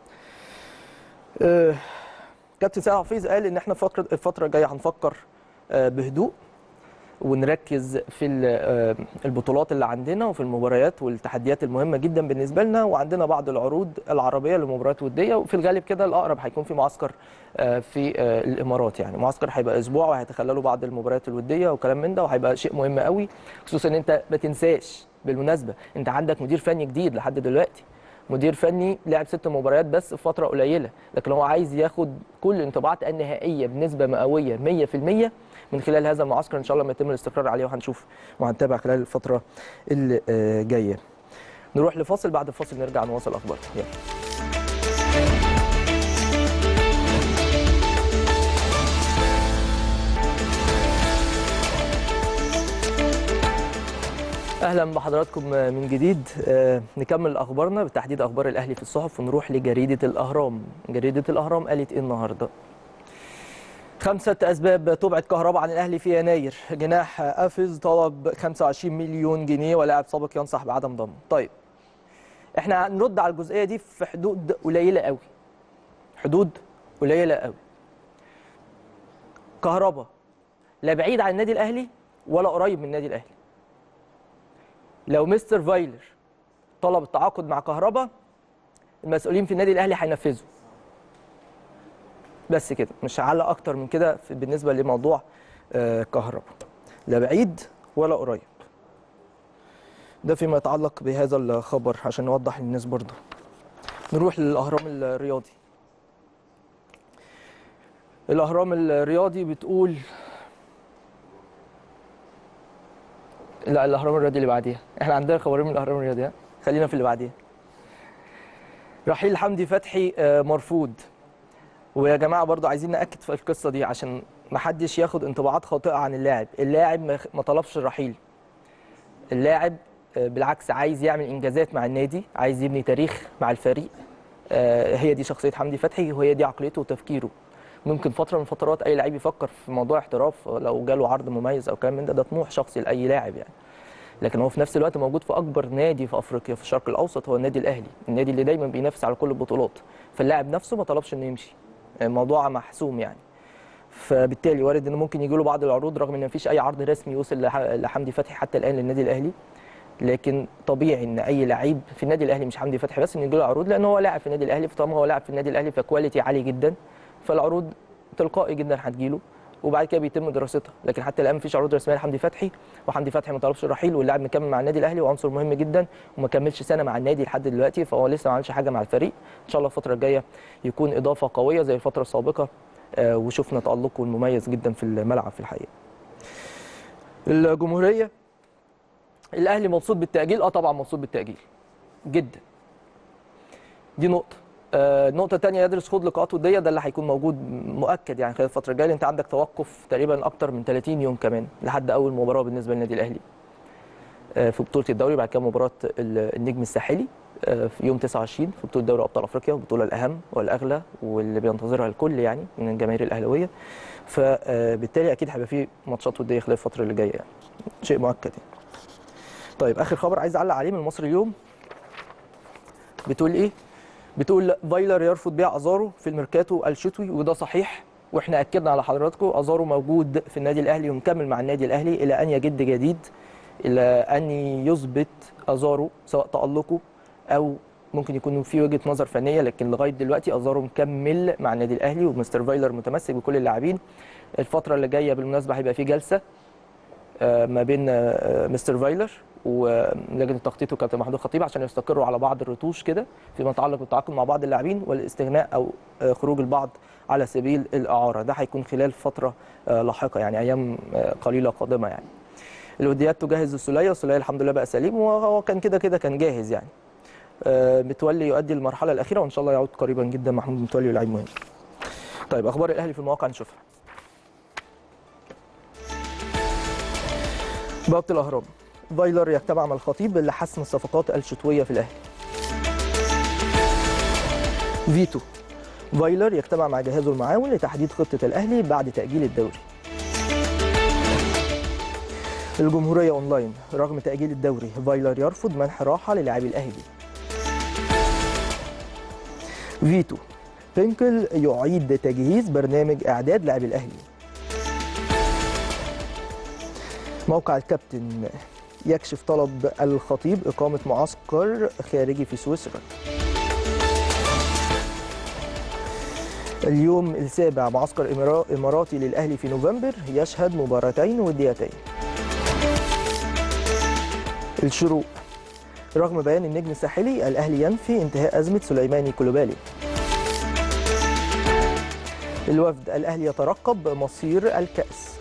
آه، كابتن سيد حفيظ قال ان احنا فكر الفتره الجايه هنفكر آه، بهدوء ونركز في ال- آه، البطولات اللي عندنا وفي المباريات والتحديات المهمه جدا بالنسبه لنا وعندنا بعض العروض العربيه لمباريات وديه وفي الغالب كده الاقرب هيكون في معسكر آه، في آه، الامارات يعني معسكر هيبقى اسبوع وهيتخللوا بعض المباريات الوديه وكلام من ده وهيبقى شيء مهم قوي خصوصا ان انت ما تنساش بالمناسبه انت عندك مدير فني جديد لحد دلوقتي مدير فني لعب ست مباريات بس في فتره قليله لكن هو عايز ياخد كل الانطباعات النهائيه بنسبه مئويه 100% من خلال هذا المعسكر ان شاء الله ما يتم الاستقرار عليه وهنشوف وهنتابع خلال الفتره اللي آه، جايه نروح لفاصل بعد الفاصل نرجع نواصل اخبارنا يلا اهلا بحضراتكم من جديد آه، نكمل اخبارنا بالتحديد اخبار الاهلي في الصحف ونروح لجريده الاهرام جريده الاهرام قالت ايه النهارده خمسة أسباب تبعد كهرباء عن الأهلي في يناير جناح أفز طلب 25 مليون جنيه ولاعب سابق ينصح بعدم ضمه طيب احنا هنرد على الجزئية دي في حدود قليلة قوي حدود قليلة قوي كهرباء لا بعيد عن النادي الأهلي ولا قريب من النادي الأهلي لو مستر فايلر طلب التعاقد مع كهرباء المسؤولين في النادي الاهلي هينفذوا بس كده مش هعلق اكتر من كده في- بالنسبه لموضوع آه، كهرباء لا بعيد ولا قريب ده فيما يتعلق بهذا الخبر عشان نوضح للناس برضو نروح للاهرام الرياضي الاهرام الرياضي بتقول لا الاهرام الرياضي اللي بعديها احنا عندنا خبرين من الاهرام الرياضي ها؟ خلينا في اللي بعديها رحيل حمدي فتحي آه، مرفوض ويا جماعه برضو عايزين ناكد في القصه دي عشان ما حدش ياخد انطباعات خاطئه عن اللاعب اللاعب ما ما طلبش الرحيل اللاعب آه، بالعكس عايز يعمل انجازات مع النادي عايز يبني تاريخ مع الفريق آه، هي دي شخصيه حمدي فتحي وهي دي عقليته وتفكيره ممكن فتره من فترات اي لعيب يفكر في موضوع احتراف لو جاله عرض مميز او كلام من ده ده طموح شخصي لاي لاعب يعني لكن هو في نفس الوقت موجود في اكبر نادي في افريقيا في الشرق الاوسط هو النادي الاهلي النادي اللي دايما بينافس على كل البطولات فاللاعب نفسه ما طلبش انه يمشي الموضوع محسوم يعني فبالتالي وارد ان ممكن يجي له بعض العروض رغم ان مفيش اي عرض رسمي وصل لح- لحمدي فتحي حتى الان للنادي الاهلي لكن طبيعي ان اي لعيب في النادي الاهلي مش حمدي فتحي بس ان يجي له عروض لان هو لاعب في النادي الاهلي فطالما هو لاعب في النادي الاهلي فكواليتي عالي جدا فالعروض تلقائي جدا هتجيله وبعد كده بيتم دراستها لكن حتى الان مفيش عروض رسميه لحمدي فتحي وحمدي فتحي ما طلبش الرحيل واللاعب مكمل مع النادي الاهلي وعنصر مهم جدا وما كملش سنه مع النادي لحد دلوقتي فهو لسه ما عملش حاجه مع الفريق ان شاء الله الفتره الجايه يكون اضافه قويه زي الفتره السابقه آه، وشفنا تالقه المميز جدا في الملعب في الحقيقه الجمهوريه الاهلي مبسوط بالتاجيل اه طبعا مبسوط بالتاجيل جدا دي نقطه آه، النقطة الثانية يدرس خوض لقاءات ودية ده اللي هيكون موجود مؤكد يعني خلال الفترة الجاية لأن أنت عندك توقف تقريبا أكتر من 30 يوم كمان لحد أول مباراة بالنسبة للنادي الأهلي آه، في بطولة الدوري بعد كده مباراة ال- النجم الساحلي آه، في يوم 29 في بطولة دوري أبطال أفريقيا البطولة الأهم والأغلى واللي بينتظرها الكل يعني من الجماهير الأهلاوية فبالتالي أكيد هيبقى في ماتشات ودية خلال الفترة اللي جاية يعني شيء مؤكد يعني. طيب آخر خبر عايز أعلق عليه من المصري اليوم بتقول إيه؟ بتقول فايلر يرفض بيع ازارو في الميركاتو الشتوي وده صحيح واحنا اكدنا على حضراتكم ازارو موجود في النادي الاهلي ومكمل مع النادي الاهلي الى ان يجد جديد الى ان يثبت ازارو سواء تالقه او ممكن يكون في وجهه نظر فنيه لكن لغايه دلوقتي ازارو مكمل مع النادي الاهلي ومستر فايلر متمسك بكل اللاعبين الفتره اللي جايه بالمناسبه هيبقى في جلسه آه، ما بين آه، مستر فايلر ولجنه التخطيط وكابتن محمود الخطيب عشان يستقروا على بعض الرتوش كده فيما يتعلق بالتعاقد مع بعض اللاعبين والاستغناء او آه، خروج البعض على سبيل الاعاره ده هيكون خلال فتره آه، لاحقه يعني ايام آه، قليله قادمه يعني الوديات تجهز السوليه السوليه الحمد لله بقى سليم وهو كان كده كده كان جاهز يعني آه، متولي يؤدي المرحله الاخيره وان شاء الله يعود قريبا جدا محمود متولي ولاعيب مهم طيب اخبار الاهلي في المواقع نشوفها بوابة الأهرام فايلر يجتمع مع الخطيب لحسم الصفقات الشتوية في الأهلي فيتو فايلر يجتمع مع جهازه المعاون لتحديد خطة الأهلي بعد تأجيل الدوري الجمهورية أونلاين رغم تأجيل الدوري فايلر يرفض منح راحة للاعبي الأهلي فيتو بينكل يعيد تجهيز برنامج إعداد لاعبي الأهلي موقع الكابتن يكشف طلب الخطيب إقامة معسكر خارجي في سويسرا اليوم السابع معسكر إمارا- إماراتي للأهلي في نوفمبر يشهد مباراتين وديتين الشروق رغم بيان النجم الساحلي الأهلي ينفي انتهاء أزمة سليماني كولوبالي الوفد الأهلي يترقب مصير الكأس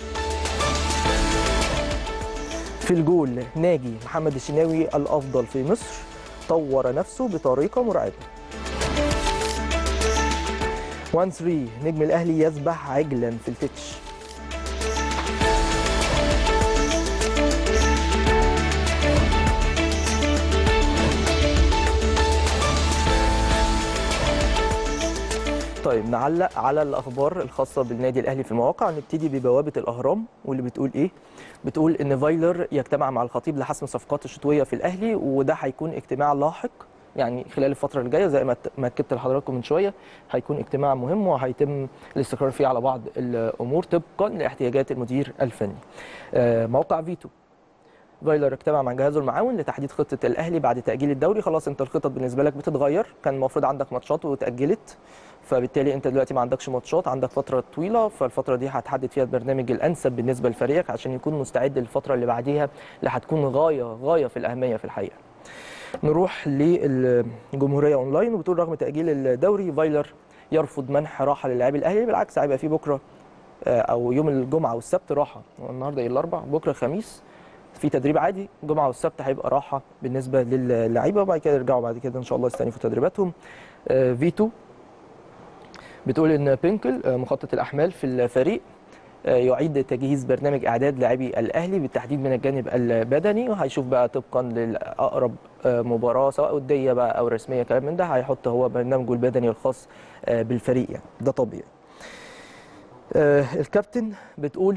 في الجول ناجي محمد الشناوي الأفضل في مصر طور نفسه بطريقة مرعبة 1 3 نجم الأهلي يسبح عجلا في التتش طيب نعلق على الاخبار الخاصه بالنادي الاهلي في المواقع نبتدي ببوابه الاهرام واللي بتقول ايه بتقول ان فايلر يجتمع مع الخطيب لحسم الصفقات الشتويه في الاهلي وده هيكون اجتماع لاحق يعني خلال الفتره الجايه زي ما ما اكدت لحضراتكم من شويه هيكون اجتماع مهم وهيتم الاستقرار فيه على بعض الامور طبقا لاحتياجات المدير الفني آه، موقع فيتو فايلر اجتمع مع جهازه المعاون لتحديد خطه الاهلي بعد تاجيل الدوري خلاص انت الخطط بالنسبه لك بتتغير كان المفروض عندك ماتشات وتاجلت فبالتالي انت دلوقتي ما عندكش ماتشات عندك فتره طويله فالفتره دي هتحدد فيها البرنامج الانسب بالنسبه لفريقك عشان يكون مستعد للفتره اللي بعديها اللي هتكون غايه غايه في الاهميه في الحقيقه نروح للجمهوريه اونلاين وبتقول رغم تاجيل الدوري فايلر يرفض منح راحه للاعبي الاهلي بالعكس هيبقى في بكره آه، او يوم الجمعه والسبت راحه النهارده ايه الاربع بكره الخميس في تدريب عادي الجمعه والسبت هيبقى راحه بالنسبه للعيبه وبعد كده يرجعوا بعد كده ان شاء الله يستأنفوا تدريباتهم آه، فيتو بتقول ان بينكل آه، مخطط الاحمال في الفريق آه، يعيد تجهيز برنامج اعداد لاعبي الاهلي بالتحديد من الجانب البدني وهيشوف بقى طبقا لاقرب آه، مباراه سواء وديه بقى او رسميه كلام من ده هيحط هو برنامجه البدني الخاص آه، بالفريق يعني ده طبيعي آه، الكابتن بتقول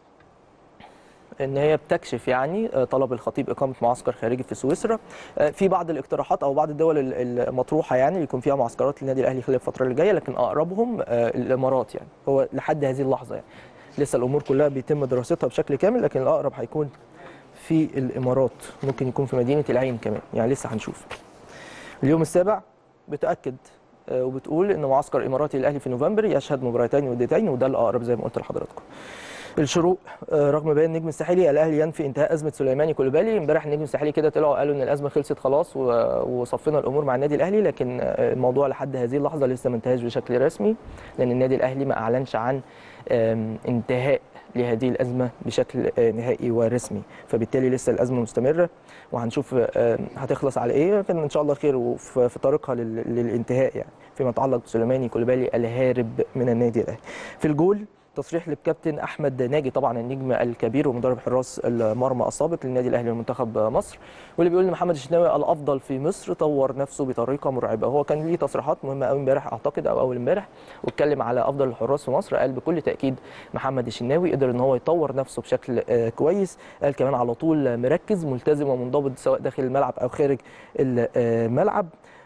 ان هي بتكشف يعني آه، طلب الخطيب اقامه معسكر خارجي في سويسرا آه، في بعض الاقتراحات او بعض الدول ال- المطروحه يعني اللي يكون فيها معسكرات للنادي الاهلي خلال الفتره اللي جايه لكن اقربهم آه، الامارات يعني هو لحد هذه اللحظه يعني لسه الامور كلها بيتم دراستها بشكل كامل لكن الاقرب هيكون في الامارات ممكن يكون في مدينه العين كمان يعني لسه هنشوف اليوم السابع بتاكد آه، وبتقول ان معسكر اماراتي الاهلي في نوفمبر يشهد مباراتين وديتين وده الاقرب زي ما قلت لحضراتكم الشروق آه، رغم بيان النجم الساحلي الاهلي ينفي انتهاء ازمه سليماني كولوبالي امبارح النجم الساحلي كده طلعوا قالوا ان الازمه خلصت خلاص و- وصفينا الامور مع النادي الاهلي لكن آه، الموضوع لحد هذه اللحظه لسه ما انتهاش بشكل رسمي لان النادي الاهلي ما اعلنش عن آم، انتهاء لهذه الازمه بشكل آه، نهائي ورسمي فبالتالي لسه الازمه مستمره وهنشوف آه، هتخلص على ايه لكن ان شاء الله خير وفي في طريقها لل- للانتهاء يعني فيما يتعلق بسليماني كولوبالي الهارب من النادي الاهلي في الجول تصريح للكابتن احمد ناجي طبعا النجم الكبير ومدرب حراس المرمى السابق للنادي الاهلي ومنتخب مصر واللي بيقول ان محمد الشناوي الافضل في مصر طور نفسه بطريقه مرعبه هو كان ليه تصريحات مهمه قوي امبارح اعتقد او اول امبارح واتكلم على افضل الحراس في مصر قال بكل تاكيد محمد الشناوي قدر ان هو يطور نفسه بشكل آه، كويس قال كمان على طول مركز ملتزم ومنضبط سواء داخل الملعب او خارج الملعب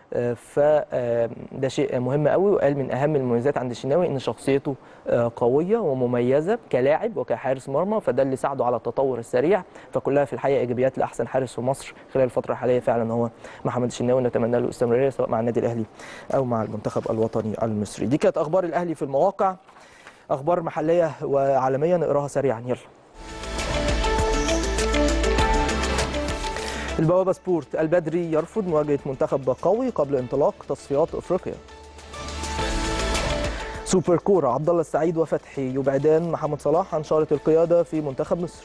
فده شيء مهم قوي وقال من اهم المميزات عند الشناوي ان شخصيته آه، قويه ومميزه كلاعب وكحارس مرمى فده اللي ساعده على التطور السريع فكلها في الحقيقه ايجابيات لاحسن حارس في مصر خلال الفتره الحاليه فعلا هو محمد الشناوي نتمنى له الاستمراريه سواء مع النادي الاهلي او مع المنتخب الوطني المصري دي كانت اخبار الاهلي في المواقع اخبار محليه وعالميه نقراها سريعا يلا البوابة سبورت البدري يرفض مواجهة منتخب قوي قبل انطلاق تصفيات افريقيا سوبر كورة عبد الله السعيد وفتحي يبعدان محمد صلاح عن شارة القيادة في منتخب مصر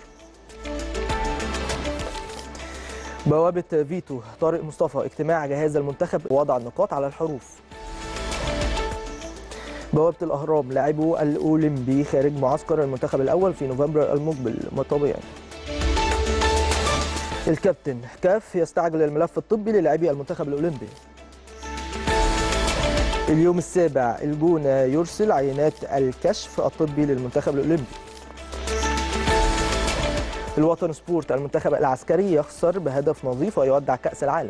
بوابة فيتو طارق مصطفى اجتماع جهاز المنتخب وضع النقاط على الحروف بوابة الأهرام لاعبو الأولمبي خارج معسكر المنتخب الأول في نوفمبر المقبل ما طبيعي الكابتن كاف يستعجل الملف الطبي للاعبي المنتخب الاولمبي اليوم السابع الجونة يرسل عينات الكشف الطبي للمنتخب الأولمبي الوطن سبورت المنتخب العسكري يخسر بهدف نظيف ويودع كأس العالم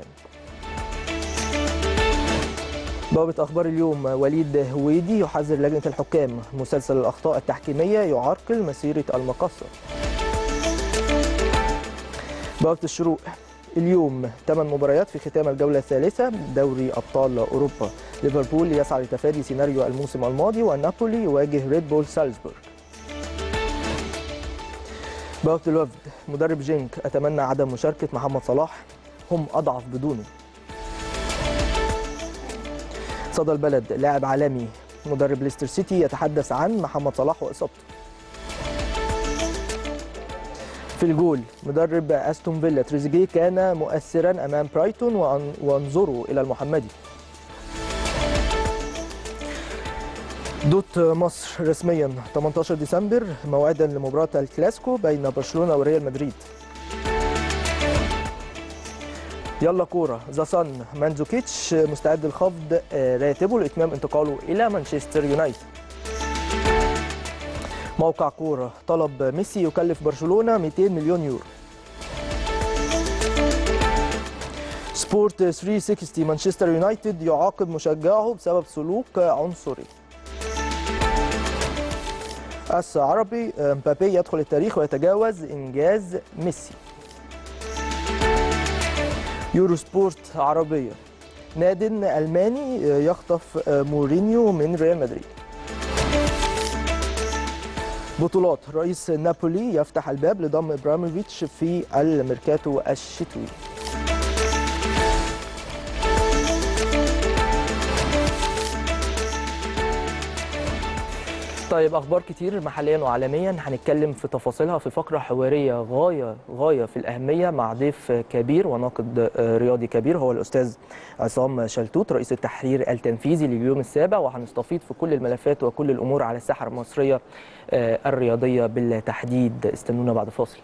بوابة أخبار اليوم وليد هويدي يحذر لجنة الحكام مسلسل الأخطاء التحكيمية يعرقل مسيرة المقصة بوابة الشروق اليوم ثمان مباريات في ختام الجولة الثالثة دوري أبطال أوروبا ليفربول يسعى لتفادي سيناريو الموسم الماضي ونابولي يواجه ريد بول سالزبورغ بوابة الوفد مدرب جينك أتمنى عدم مشاركة محمد صلاح هم أضعف بدونه صدى البلد لاعب عالمي مدرب ليستر سيتي يتحدث عن محمد صلاح وإصابته في الجول مدرب استون فيلا تريزيجيه كان مؤثرا امام برايتون وانظروا الى المحمدي دوت مصر رسميا 18 ديسمبر موعدا لمباراه الكلاسيكو بين برشلونه وريال مدريد يلا كوره ذا صن مانزوكيتش مستعد لخفض راتبه لاتمام انتقاله الى مانشستر يونايتد موقع كورة طلب ميسي يكلف برشلونة 200 مليون يورو سبورت 360 مانشستر يونايتد يعاقب مشجعه بسبب سلوك عنصري اس عربي مبابي يدخل التاريخ ويتجاوز انجاز ميسي يورو سبورت عربية ناد ألماني يخطف مورينيو من ريال مدريد بطولات رئيس نابولي يفتح الباب لضم ابراموفيتش في الميركاتو الشتوي طيب اخبار كتير محليا وعالميا هنتكلم في تفاصيلها في فقره حواريه غايه غايه في الاهميه مع ضيف كبير وناقد رياضي كبير هو الاستاذ عصام شلتوت رئيس التحرير التنفيذي لليوم السابع وهنستفيض في كل الملفات وكل الامور على الساحه المصريه الرياضيه بالتحديد استنونا بعد فاصل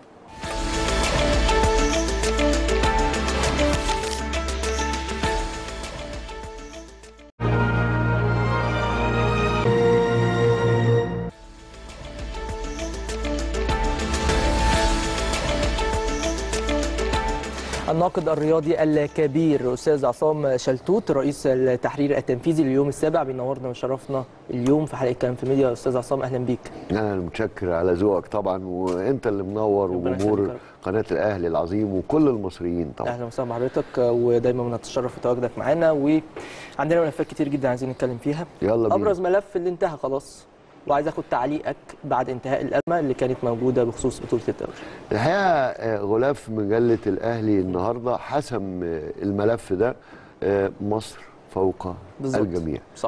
الناقد الرياضي الكبير استاذ عصام شلتوت رئيس التحرير التنفيذي لليوم السابع بينورنا وشرفنا اليوم في حلقه كلام في ميديا استاذ عصام اهلا بيك انا متشكر على ذوقك طبعا وانت اللي منور وجمهور قناه الاهلي العظيم وكل المصريين طبعا اهلا وسهلا بحضرتك ودايما بنتشرف بتواجدك معانا وعندنا ملفات كتير جدا عايزين نتكلم فيها يلا بينا ابرز ملف اللي انتهى خلاص وعايز اخد تعليقك بعد انتهاء الازمه اللي كانت موجوده بخصوص بطوله الدوري. الحقيقه غلاف مجله الاهلي النهارده حسم الملف ده مصر فوق بالزبط. الجميع. صح.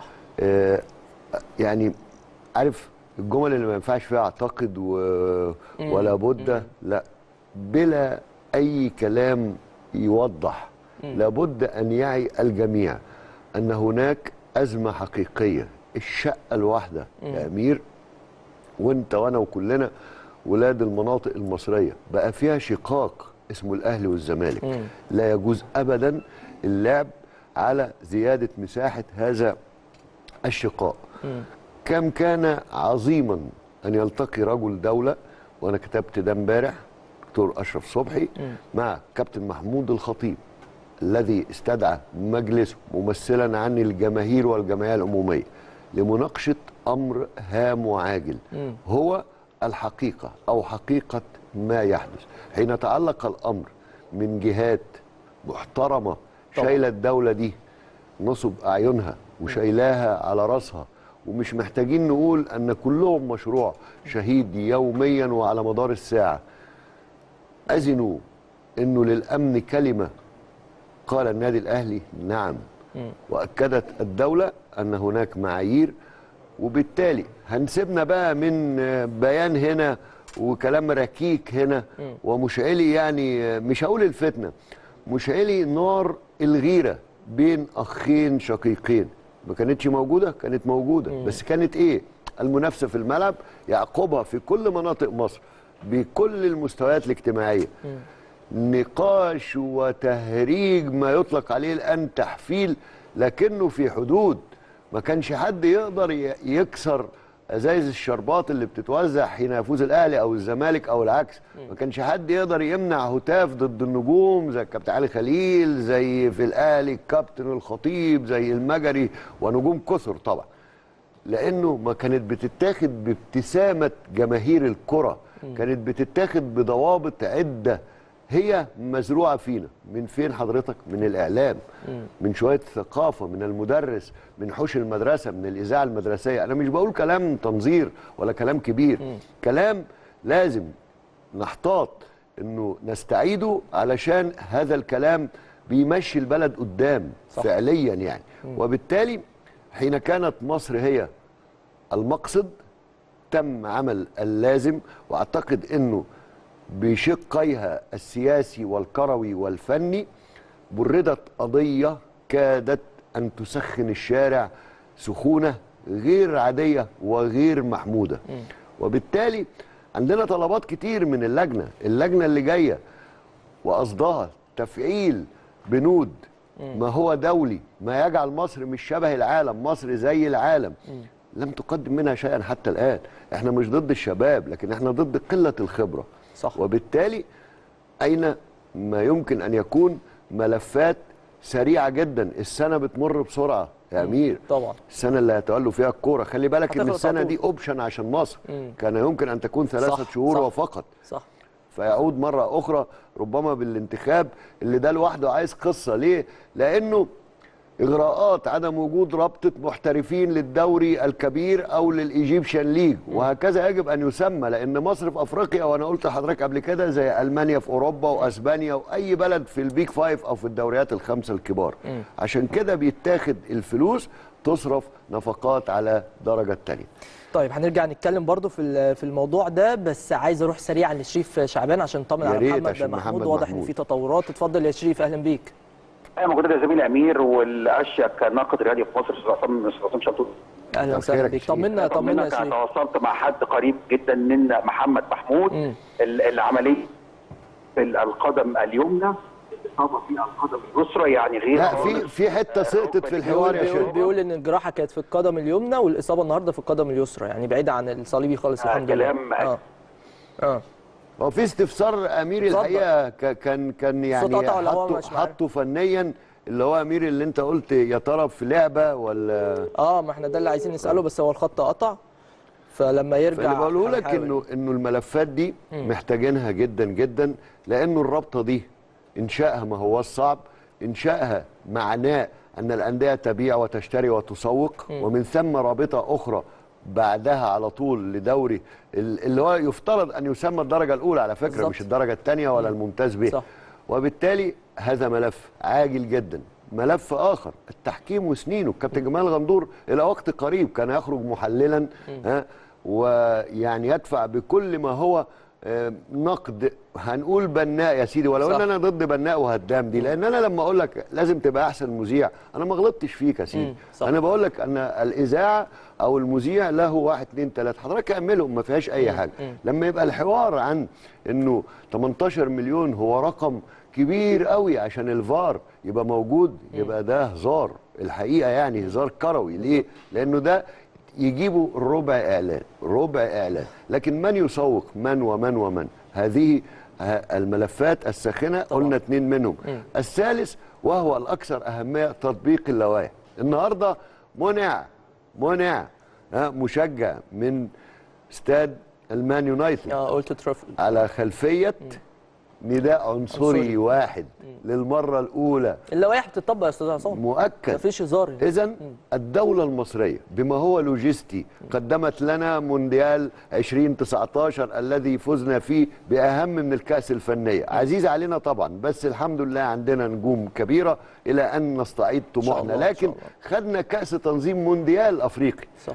يعني عارف الجمل اللي ما ينفعش فيها اعتقد و... ولا بد لا بلا اي كلام يوضح لابد ان يعي الجميع ان هناك ازمه حقيقيه الشقه الواحده يا امير وانت وانا وكلنا ولاد المناطق المصريه بقى فيها شقاق اسمه الاهلي والزمالك مم. لا يجوز ابدا اللعب على زياده مساحه هذا الشقاق مم. كم كان عظيما ان يلتقي رجل دوله وانا كتبت ده امبارح دكتور اشرف صبحي مم. مع كابتن محمود الخطيب الذي استدعى مجلسه ممثلا عن الجماهير والجمعيه العموميه لمناقشه امر هام وعاجل م. هو الحقيقه او حقيقه ما يحدث حين يتعلق الامر من جهات محترمه شايله الدوله دي نصب اعينها وشايلاها على راسها ومش محتاجين نقول ان كلهم مشروع شهيد يوميا وعلى مدار الساعه اذنوا انه للامن كلمه قال النادي الاهلي نعم واكدت الدوله ان هناك معايير وبالتالي هنسيبنا بقى من بيان هنا وكلام ركيك هنا ومشعلي يعني مش هقول الفتنه مشعلي نار الغيره بين اخين شقيقين ما كانتش موجوده كانت موجوده بس كانت ايه المنافسه في الملعب يعقبها في كل مناطق مصر بكل المستويات الاجتماعيه نقاش وتهريج ما يطلق عليه الان تحفيل لكنه في حدود ما كانش حد يقدر ي- يكسر ازايز الشربات اللي بتتوزع حين يفوز الاهلي او الزمالك او العكس ما كانش حد يقدر يمنع هتاف ضد النجوم زي الكابتن علي خليل زي في الاهلي الكابتن الخطيب زي المجري ونجوم كثر طبعا لانه ما كانت بتتاخد بابتسامه جماهير الكره كانت بتتاخد بضوابط عده هي مزروعه فينا من فين حضرتك من الاعلام من شويه ثقافه من المدرس من حوش المدرسه من الاذاعه المدرسيه انا مش بقول كلام تنظير ولا كلام كبير كلام لازم نحتاط انه نستعيده علشان هذا الكلام بيمشي البلد قدام صح. فعليا يعني وبالتالي حين كانت مصر هي المقصد تم عمل اللازم واعتقد انه بشقيها السياسي والكروي والفني بردت قضيه كادت ان تسخن الشارع سخونه غير عاديه وغير محموده وبالتالي عندنا طلبات كتير من اللجنه اللجنه اللي جايه وقصدها تفعيل بنود ما هو دولي ما يجعل مصر مش شبه العالم مصر زي العالم لم تقدم منها شيئا حتى الآن احنا مش ضد الشباب لكن احنا ضد قلة الخبرة صح. وبالتالي أين ما يمكن أن يكون ملفات سريعة جدا السنة بتمر بسرعة يا أمير طبعا السنة اللي هيتولوا فيها الكورة خلي بالك إن هتخلص السنة على دي طول. أوبشن عشان مصر مم. كان يمكن أن تكون ثلاثة صح، شهور صح. وفقط صح فيعود مرة أخرى ربما بالانتخاب اللي ده لوحده عايز قصة ليه؟ لأنه إغراءات عدم وجود رابطة محترفين للدوري الكبير أو للإيجيبشن ليج وهكذا يجب أن يسمى لأن مصر في أفريقيا وأنا قلت لحضرتك قبل كده زي ألمانيا في أوروبا وأسبانيا وأي بلد في البيك فايف أو في الدوريات الخمسة الكبار عشان كده بيتاخد الفلوس تصرف نفقات على درجة التانية طيب هنرجع نتكلم برضو في ال- في الموضوع ده بس عايز اروح سريعا لشريف شعبان عشان نطمن يا على ريت محمد عشان محمود محمد واضح ان محمود. في تطورات اتفضل يا شريف اهلا بيك انا موجود يا زميلي امير والاشيك ناقد رياضي في مصر استاذ عصام استاذ عصام شلتوت اهلا وسهلا خيرك يا بيك شريف. طمنا طمنا يا أطمنك، شريف تواصلت مع حد قريب جدا من محمد محمود مم. ال- العمليه في القدم اليمنى الاصابه في القدم اليسرى يعني غير لا خالص. في في حتة سقطت في الحوار بيقول, يا بيقول, شيخ بيقول ان الجراحه كانت في القدم اليمنى والاصابه النهارده في القدم اليسرى يعني بعيده عن الصليبي خالص آه، الحمد لله كلام اه اه هو في استفسار امير اتفضل. الحقيقه ك- كان كان يعني الصوت قطع ولا هو حطه مش عارف؟ حطه فنيا اللي هو امير اللي انت قلت يا ترى في لعبه ولا اه ما احنا ده اللي عايزين نساله بس هو الخط قطع فلما يرجع فاللي بقوله لك هنحاول. انه انه الملفات دي محتاجينها جدا جدا لانه الرابطه دي انشائها ما هو صعب انشائها معناه ان الانديه تبيع وتشتري وتسوق ومن ثم رابطه اخرى بعدها على طول لدوري ال- اللي هو يفترض ان يسمى الدرجه الاولى على فكره بالظبط. مش الدرجه الثانيه ولا الممتاز به صح. وبالتالي هذا ملف عاجل جدا ملف اخر التحكيم وسنينه الكابتن جمال غندور الى وقت قريب كان يخرج محللا ها ويعني يدفع بكل ما هو آه، نقد هنقول بناء يا سيدي ولو صح. ان انا ضد بناء وهدام دي لان انا لما اقول لك لازم تبقى احسن مذيع انا ما غلطتش فيك يا سيدي مم، صح. انا بقول لك ان الاذاعه او المذيع له واحد اتنين تلاته حضرتك اعملهم ما فيهاش اي حاجه لما يبقى الحوار عن انه 18 مليون هو رقم كبير قوي عشان الفار يبقى موجود يبقى ده هزار الحقيقه يعني هزار كروي ليه لانه ده يجيبوا ربع اعلان ربع اعلان لكن من يسوق من ومن ومن هذه ه- الملفات الساخنه قلنا اتنين منهم الثالث وهو الاكثر اهميه تطبيق اللوائح النهارده منع منع ها، مشجع من استاد المان يونايتد اه قلت ترافل على خلفيه نداء عنصري عنصري. واحد للمره الاولى اللوائح بتطبق يا استاذ عصام مؤكد مفيش هزار هنا. اذا الدولة المصرية بما هو لوجستي قدمت لنا مونديال 2019 الذي فزنا فيه بأهم من الكأس الفنية عزيز علينا طبعا بس الحمد لله عندنا نجوم كبيرة إلى أن نستعيد طموحنا الله، إن شاء لكن الله. خدنا كأس تنظيم مونديال أفريقي صح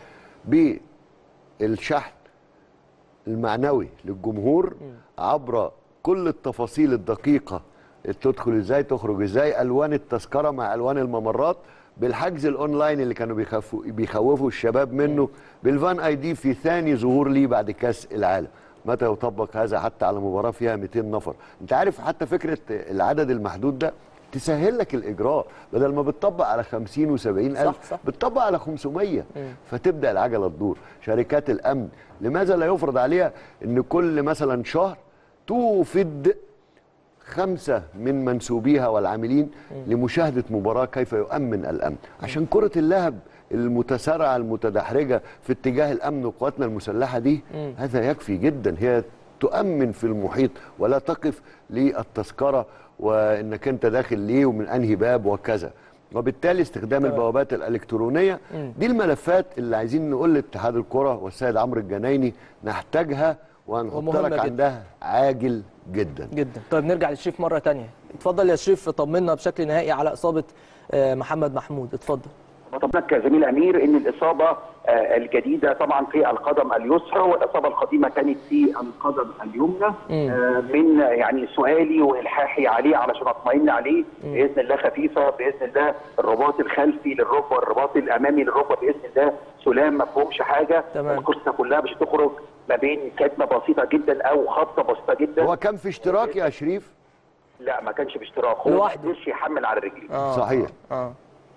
بالشحن المعنوي للجمهور عبر كل التفاصيل الدقيقة تدخل ازاي تخرج ازاي الوان التذكرة مع الوان الممرات بالحجز الاونلاين اللي كانوا بيخافوا بيخوفوا الشباب منه بالفان اي دي في ثاني ظهور ليه بعد كاس العالم متى يطبق هذا حتى على مباراه فيها 200 نفر انت عارف حتى فكره العدد المحدود ده تسهل لك الاجراء بدل ما بتطبق على 50 و70 الف صح، صح. بتطبق على 500 فتبدا العجله تدور شركات الامن لماذا لا يفرض عليها ان كل مثلا شهر توفد خمسة من منسوبيها والعاملين لمشاهدة مباراة كيف يؤمن الأمن عشان كرة اللهب المتسارعة المتدحرجة في اتجاه الأمن وقواتنا المسلحة دي هذا يكفي جدا هي تؤمن في المحيط ولا تقف للتذكرة وإنك أنت داخل ليه ومن أنهي باب وكذا وبالتالي استخدام البوابات الإلكترونية دي الملفات اللي عايزين نقول لاتحاد الكرة والسيد عمرو الجنايني نحتاجها وهنحط ومهمة لك جدا. عندها عاجل جدا جدا طيب نرجع للشريف مره تانية اتفضل يا شريف طمنا بشكل نهائي على اصابه آه، محمد محمود اتفضل طبعا زميل امير ان الاصابه آه، الجديده طبعا في القدم اليسرى والاصابه القديمه كانت في القدم اليمنى آه، من يعني سؤالي والحاحي عليه علشان اطمئن عليه باذن الله خفيفه باذن الله الرباط الخلفي للركبه الرباط الامامي للركبه باذن الله سلام ما فيهمش حاجه تمام. القصه كلها مش هتخرج ما بين كتمه بسيطه جدا او خبطه بسيطه جدا هو كان في اشتراك يا شريف لا ما كانش باشتراك هو ما لوحده. قدرش يحمل على رجليه اه صحيح. اه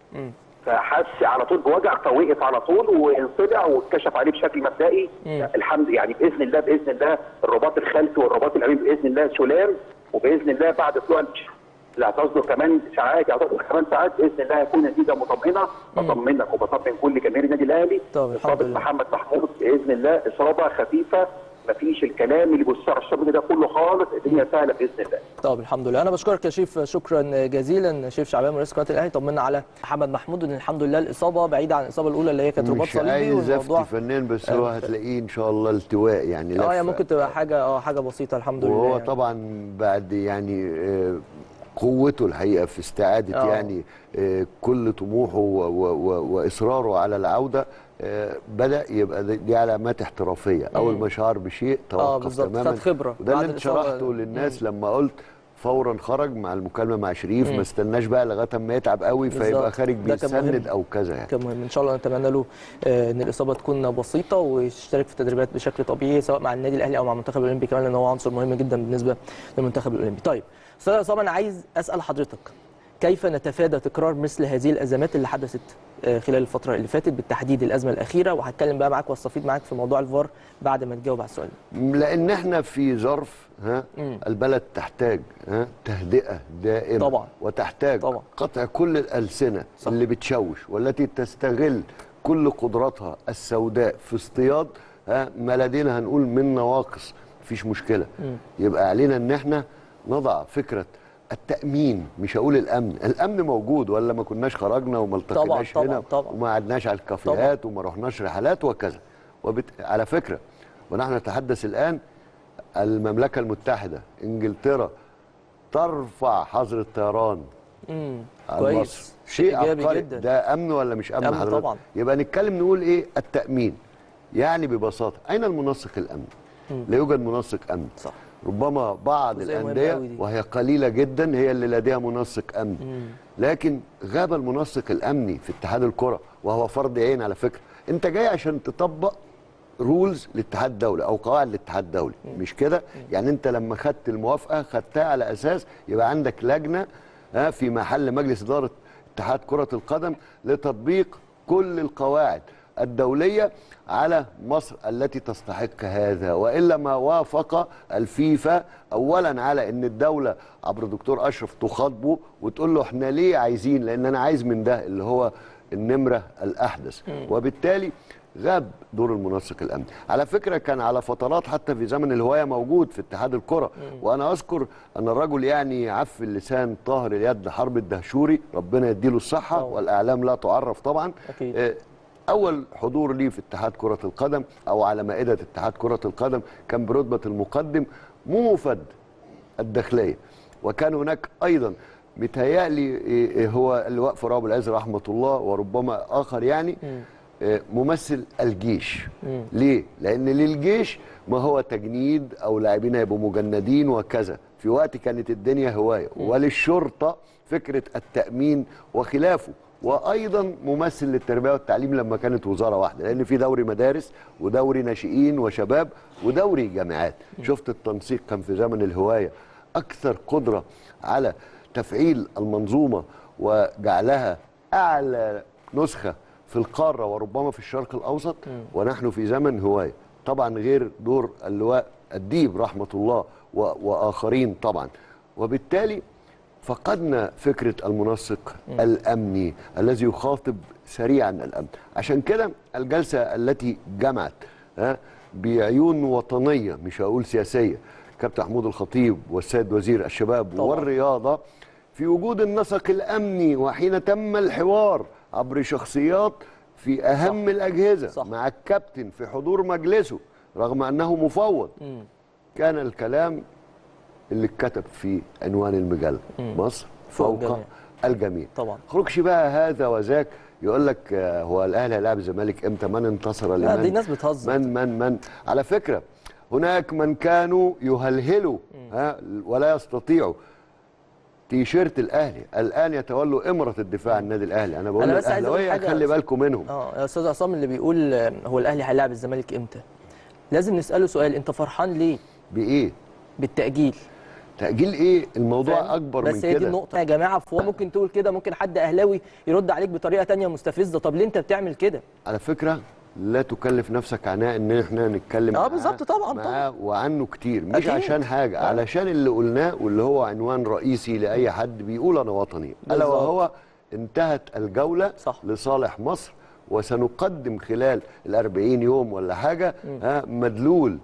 فحس على طول بوجع فوقف على طول وانصدع واتكشف عليه بشكل مبدئي الحمد يعني باذن الله باذن الله الرباط الخلفي والرباط الامامي باذن الله سلام وباذن الله بعد طلوع الش- اللي هتصدر كمان ساعات هتصدر كمان ساعات باذن الله هيكون نتيجه مطمئنه بطمنك وبطمن كل جماهير النادي الاهلي طب الحمد اصابه لله. محمد محمود باذن الله اصابه خفيفه مفيش الكلام اللي بيبص على الشغل ده كله خالص الدنيا سهله باذن الله طب الحمد لله انا بشكرك يا شريف شكرا جزيلا شريف شعبان رئيس قناه الاهلي طمنا على محمد محمود ان الحمد لله الاصابه بعيده عن الاصابه الاولى اللي هي كانت رباط مش صليبي عايز والموضوع افتي فنان بس هو هتلاقيه ان شاء الله التواء يعني اه هي لفة. ممكن تبقى حاجه اه حاجه بسيطه الحمد لله وهو يعني. طبعا بعد يعني آه، قوته الحقيقه في استعاده آه. يعني آه، كل طموحه و- و- و- واصراره على العوده آه، بدا يبقى دي دي علامات احترافيه اول ما شعر بشيء توقف بالظبط، تماما خد خبرة وده بعد اللي انت الإصابة. شرحته للناس لما قلت فورا خرج مع المكالمه مع شريف ما استناش بقى لغايه ما يتعب قوي فيبقى بالظبط. خارج ده كان مهم. بيسند او كذا يعني كان مهم ان شاء الله نتمنى له آه، ان الاصابه تكون بسيطه ويشترك في التدريبات بشكل طبيعي سواء مع النادي الاهلي او مع المنتخب الاولمبي كمان لان هو عنصر مهم جدا بالنسبه للمنتخب الاولمبي. طيب استاذ عصام انا عايز اسال حضرتك كيف نتفادى تكرار مثل هذه الازمات اللي حدثت آه، خلال الفتره اللي فاتت بالتحديد الازمه الاخيره وهتكلم بقى معاك واستفيد معاك في موضوع الفار بعد ما تجاوب على السؤال ده. لان احنا في ظرف ها البلد تحتاج ها تهدئه دائمه طبعا. وتحتاج طبعا. قطع كل الالسنه صح. اللي بتشوش والتي تستغل كل قدراتها السوداء في اصطياد ها ما لدينا هنقول من نواقص مفيش مشكله يبقى علينا ان احنا نضع فكره التامين مش هقول الامن الامن موجود ولا ما كناش خرجنا وما التقيناش طبعاً، هنا طبعاً. وما قعدناش على الكافيهات وما رحناش رحلات وكذا وبت... على فكره ونحن نتحدث الان المملكه المتحده انجلترا ترفع حظر الطيران امم عن كويس مصر شيء ايجابي عبقري جدا ده امن ولا مش امن أمن حضرتك طبعاً. يبقى نتكلم نقول ايه التامين يعني ببساطه اين المنسق الامني لا يوجد منسق امن صح ربما بعض جزئية مهمة الانديه أوي دي. وهي قليله جدا هي اللي لديها منسق امني لكن غاب المنسق الامني في اتحاد الكره وهو فرض عين على فكره انت جاي عشان تطبق رولز لاتحاد الدولي او قواعد الاتحاد الدولي مش كده يعني انت لما خدت الموافقه خدتها على اساس يبقى عندك لجنه ها في محل مجلس اداره اتحاد كره القدم لتطبيق كل القواعد الدوليه على مصر التي تستحق هذا والا ما وافق الفيفا اولا على ان الدوله عبر الدكتور اشرف تخاطبه وتقول له احنا ليه عايزين لان انا عايز من ده اللي هو النمره الاحدث وبالتالي غاب دور المنسق الامني على فكره كان على فترات حتى في زمن الهوايه موجود في اتحاد الكره وانا اذكر ان الرجل يعني عف اللسان طاهر اليد حرب الدهشوري ربنا يديله الصحه طبعا. والاعلام لا تعرف طبعا أكيد. آه، اول حضور لي في اتحاد كره القدم او على مائده اتحاد كره القدم كان برتبه المقدم موفد الداخليه وكان هناك ايضا متهيألي إيه، إيه، هو اللواء فراء ابو العز رحمه الله وربما اخر يعني آه، ممثل الجيش ليه؟ لان للجيش ما هو تجنيد او لاعبين هيبقوا مجندين وكذا في وقت كانت الدنيا هوايه وللشرطه فكره التامين وخلافه وايضا ممثل للتربيه والتعليم لما كانت وزاره واحده لان في دوري مدارس ودوري ناشئين وشباب ودوري جامعات شفت التنسيق كان في زمن الهوايه اكثر قدره على تفعيل المنظومه وجعلها اعلى نسخه في القاره وربما في الشرق الاوسط ونحن في زمن هوايه طبعا غير دور اللواء الديب رحمه الله و- واخرين طبعا وبالتالي فقدنا فكره المنسق الامني الذي يخاطب سريعا الامن عشان كده الجلسه التي جمعت ها بعيون وطنيه مش هقول سياسيه كابتن محمود الخطيب والسيد وزير الشباب طبعاً. والرياضه في وجود النسق الامني وحين تم الحوار عبر شخصيات في اهم صح. الاجهزه صح. مع الكابتن في حضور مجلسه رغم انه مفوض مم. كان الكلام اللي اتكتب في عنوان المجله مصر فوق فوق الجميع. الجميع طبعا خرجش بقى هذا وذاك يقول لك آه، هو الاهلي هيلاعب الزمالك امتى من انتصر لا لمن دي ناس بتهزر من من من على فكره هناك من كانوا يهلهلوا ها ولا يستطيعوا تيشيرت الاهلي الان يتولوا امره الدفاع عن النادي الاهلي انا بقول أنا بس عايز أقول الاهلاويه حاجة خلي بس. بالكم منهم اه يا استاذ عصام اللي بيقول آه، هو الاهلي هيلاعب الزمالك امتى لازم نساله سؤال انت فرحان ليه بايه بالتاجيل تاجيل ايه الموضوع فاهم؟ اكبر من بس هي دي كده النقطه يا جماعه فهو ممكن تقول كده ممكن حد اهلاوي يرد عليك بطريقه تانية مستفزه طب ليه انت بتعمل كده على فكره لا تكلف نفسك عناء ان احنا نتكلم آه معاه- بالظبط طبعاً، معاه وعنه كتير مش أكيد. عشان حاجه آه. علشان اللي قلناه واللي هو عنوان رئيسي لاي حد بيقول انا وطني الا بالظبط. وهو انتهت الجوله صح. لصالح مصر وسنقدم خلال الأربعين يوم ولا حاجه ها مدلول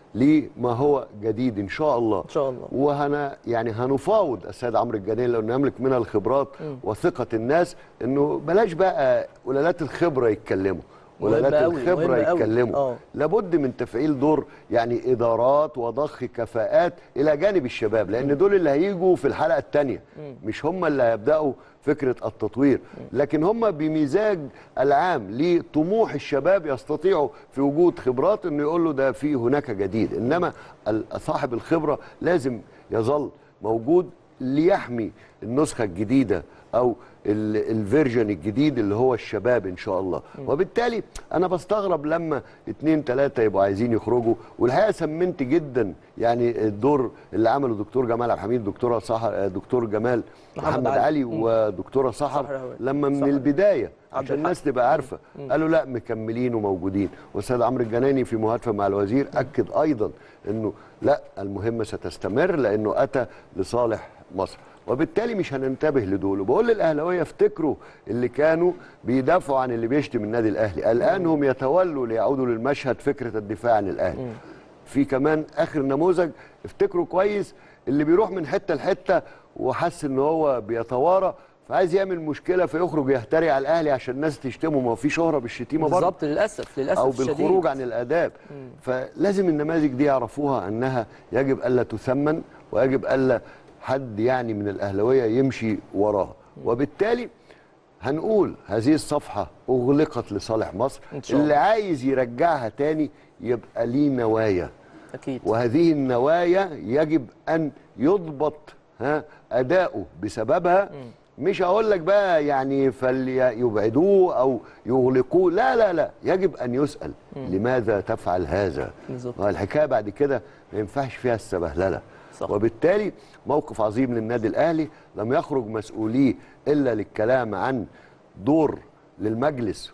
لما هو جديد ان شاء الله ان شاء الله وهنا يعني هنفاوض السيد عمرو الجنيل لانه يملك من الخبرات وثقه الناس انه بلاش بقى قلالات الخبره يتكلموا مهم قلالات أوي، الخبره مهم أوي. يتكلموا آه. لابد من تفعيل دور يعني ادارات وضخ كفاءات الى جانب الشباب لان دول اللي هيجوا في الحلقه الثانيه مش هم اللي هيبداوا فكره التطوير لكن هم بمزاج العام لطموح الشباب يستطيعوا في وجود خبرات انه يقول له ده في هناك جديد انما ال- صاحب الخبره لازم يظل موجود ليحمي النسخه الجديده او ال- الفيرجن الجديد اللي هو الشباب ان شاء الله وبالتالي انا بستغرب لما اتنين تلاته يبقوا عايزين يخرجوا والحقيقه سمنت جدا يعني الدور اللي عمله دكتور جمال عبد الحميد دكتوره سحر دكتور جمال محمد محمد علي. علي مم. ودكتوره سحر سحر هوي. لما من سحر. البدايه عبد عشان الحق. الناس تبقى عارفه قالوا لا مكملين وموجودين والاستاذ عمرو الجناني في مهاتفه مع الوزير اكد ايضا انه لا المهمه ستستمر لانه اتى لصالح مصر وبالتالي مش هننتبه لدول وبقول للاهلاويه افتكروا اللي كانوا بيدافعوا عن اللي بيشتم النادي الاهلي الان هم يتولوا ليعودوا للمشهد فكره الدفاع عن الاهلي في كمان اخر نموذج افتكروا كويس اللي بيروح من حته لحته وحس ان هو بيتوارى فعايز يعمل مشكله فيخرج يهتري على الاهلي عشان الناس تشتمه ما هو في شهره بالشتيمه برضه بالظبط للاسف للاسف او الشديد. بالخروج عن الاداب فلازم النماذج دي يعرفوها انها يجب الا تثمن ويجب الا حد يعني من الاهلاويه يمشي وراها وبالتالي هنقول هذه الصفحه اغلقت لصالح مصر إن شاء الله. اللي عايز يرجعها تاني يبقى ليه نوايا اكيد وهذه النوايا يجب ان يضبط ها اداؤه بسببها مش هقول لك بقى يعني فليبعدوه او يغلقوه لا لا لا يجب ان يسال لماذا تفعل هذا بالظبط. الحكايه بعد كده ما ينفعش فيها السبهلله صح. وبالتالي موقف عظيم للنادي الاهلي لم يخرج مسؤوليه الا للكلام عن دور للمجلس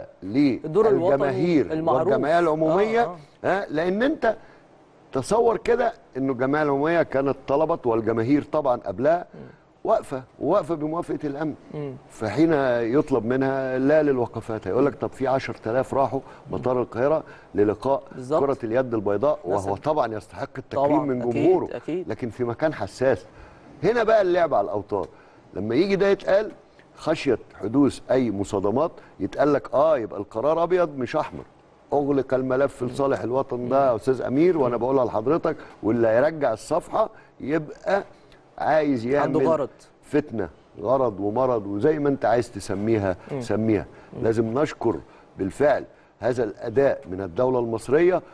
الدور الوطني وللجماهير المعروف. والجمعيه العموميه آه، ها لان انت تصور كده انه الجمعيه العموميه كانت طلبت والجماهير طبعا قبلها واقفه وواقفه بموافقه الامن مم. فحين يطلب منها لا للوقفات هيقول لك طب في 10000 راحوا مطار القاهره للقاء بالظبط. كره اليد البيضاء وهو مثلا. طبعا يستحق التكريم طبعاً، من أكيد، جمهوره أكيد. لكن في مكان حساس هنا بقى اللعب على الاوتار لما يجي ده يتقال خشيه حدوث اي مصادمات يتقال لك اه يبقى القرار ابيض مش احمر اغلق الملف لصالح الوطن ده يا استاذ امير وانا بقولها لحضرتك واللي هيرجع الصفحه يبقى عايز يعمل عنده غرض. فتنه غرض ومرض وزي ما انت عايز تسميها سميها لازم نشكر بالفعل هذا الاداء من الدوله المصريه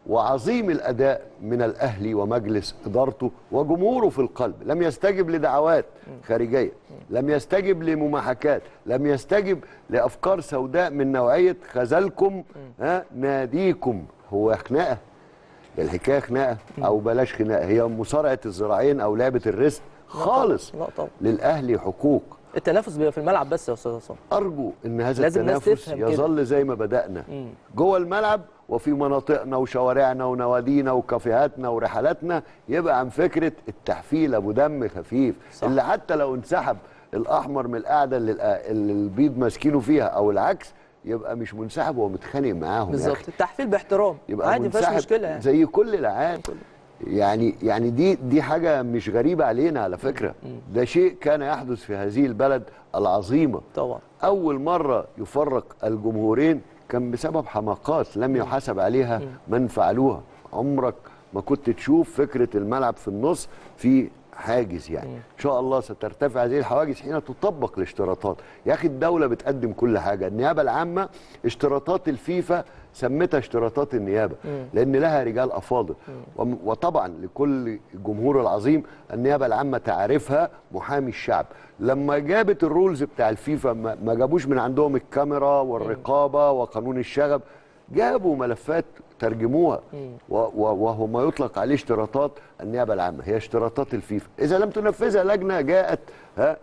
وعظيم الاداء من الاهلي ومجلس ادارته وجمهوره في القلب لم يستجب لدعوات خارجيه لم يستجب لمماحكات لم يستجب لافكار سوداء من نوعيه خذلكم ها ناديكم هو خناقه الحكايه خناقه او بلاش خناقه هي مصارعه الذراعين او لعبه الريست خالص لا طبعا للاهلي حقوق التنافس بيبقى في الملعب بس يا استاذ عصام ارجو ان هذا لازم الناس التنافس تفهم كده. يظل زي ما بدانا مم. جوه الملعب وفي مناطقنا وشوارعنا ونوادينا وكافيهاتنا ورحلاتنا يبقى عن فكره التحفيل ابو دم خفيف صح. اللي حتى لو انسحب الاحمر من القعده اللي, الأ- اللي البيض ماسكينه فيها او العكس يبقى مش منسحب وهو متخانق معاهم يا بالظبط أخي. التحفيل باحترام يبقى عادي مفيهاش منسحب مشكله يعني زي كل العام يعني يعني دي دي حاجه مش غريبه علينا على فكره ده شيء كان يحدث في هذه البلد العظيمه طبعا أول مرة يفرق الجمهورين كان بسبب حماقات لم يحاسب عليها من فعلوها عمرك ما كنت تشوف فكرة الملعب في النص في حاجز يعني إن شاء الله سترتفع هذه الحواجز حين تطبق الاشتراطات يا أخي الدولة بتقدم كل حاجة النيابة العامة اشتراطات الفيفا سمتها اشتراطات النيابة لأن لها رجال أفاضل وم- وطبعا لكل الجمهور العظيم النيابة العامة تعرفها محامي الشعب لما جابت الرولز بتاع الفيفا ما ما جابوش من عندهم الكاميرا والرقابة وقانون الشغب جابوا ملفات ترجموها و- و- وهو ما يطلق عليه اشتراطات النيابة العامة هي اشتراطات الفيفا إذا لم تنفذها لجنة جاءت ها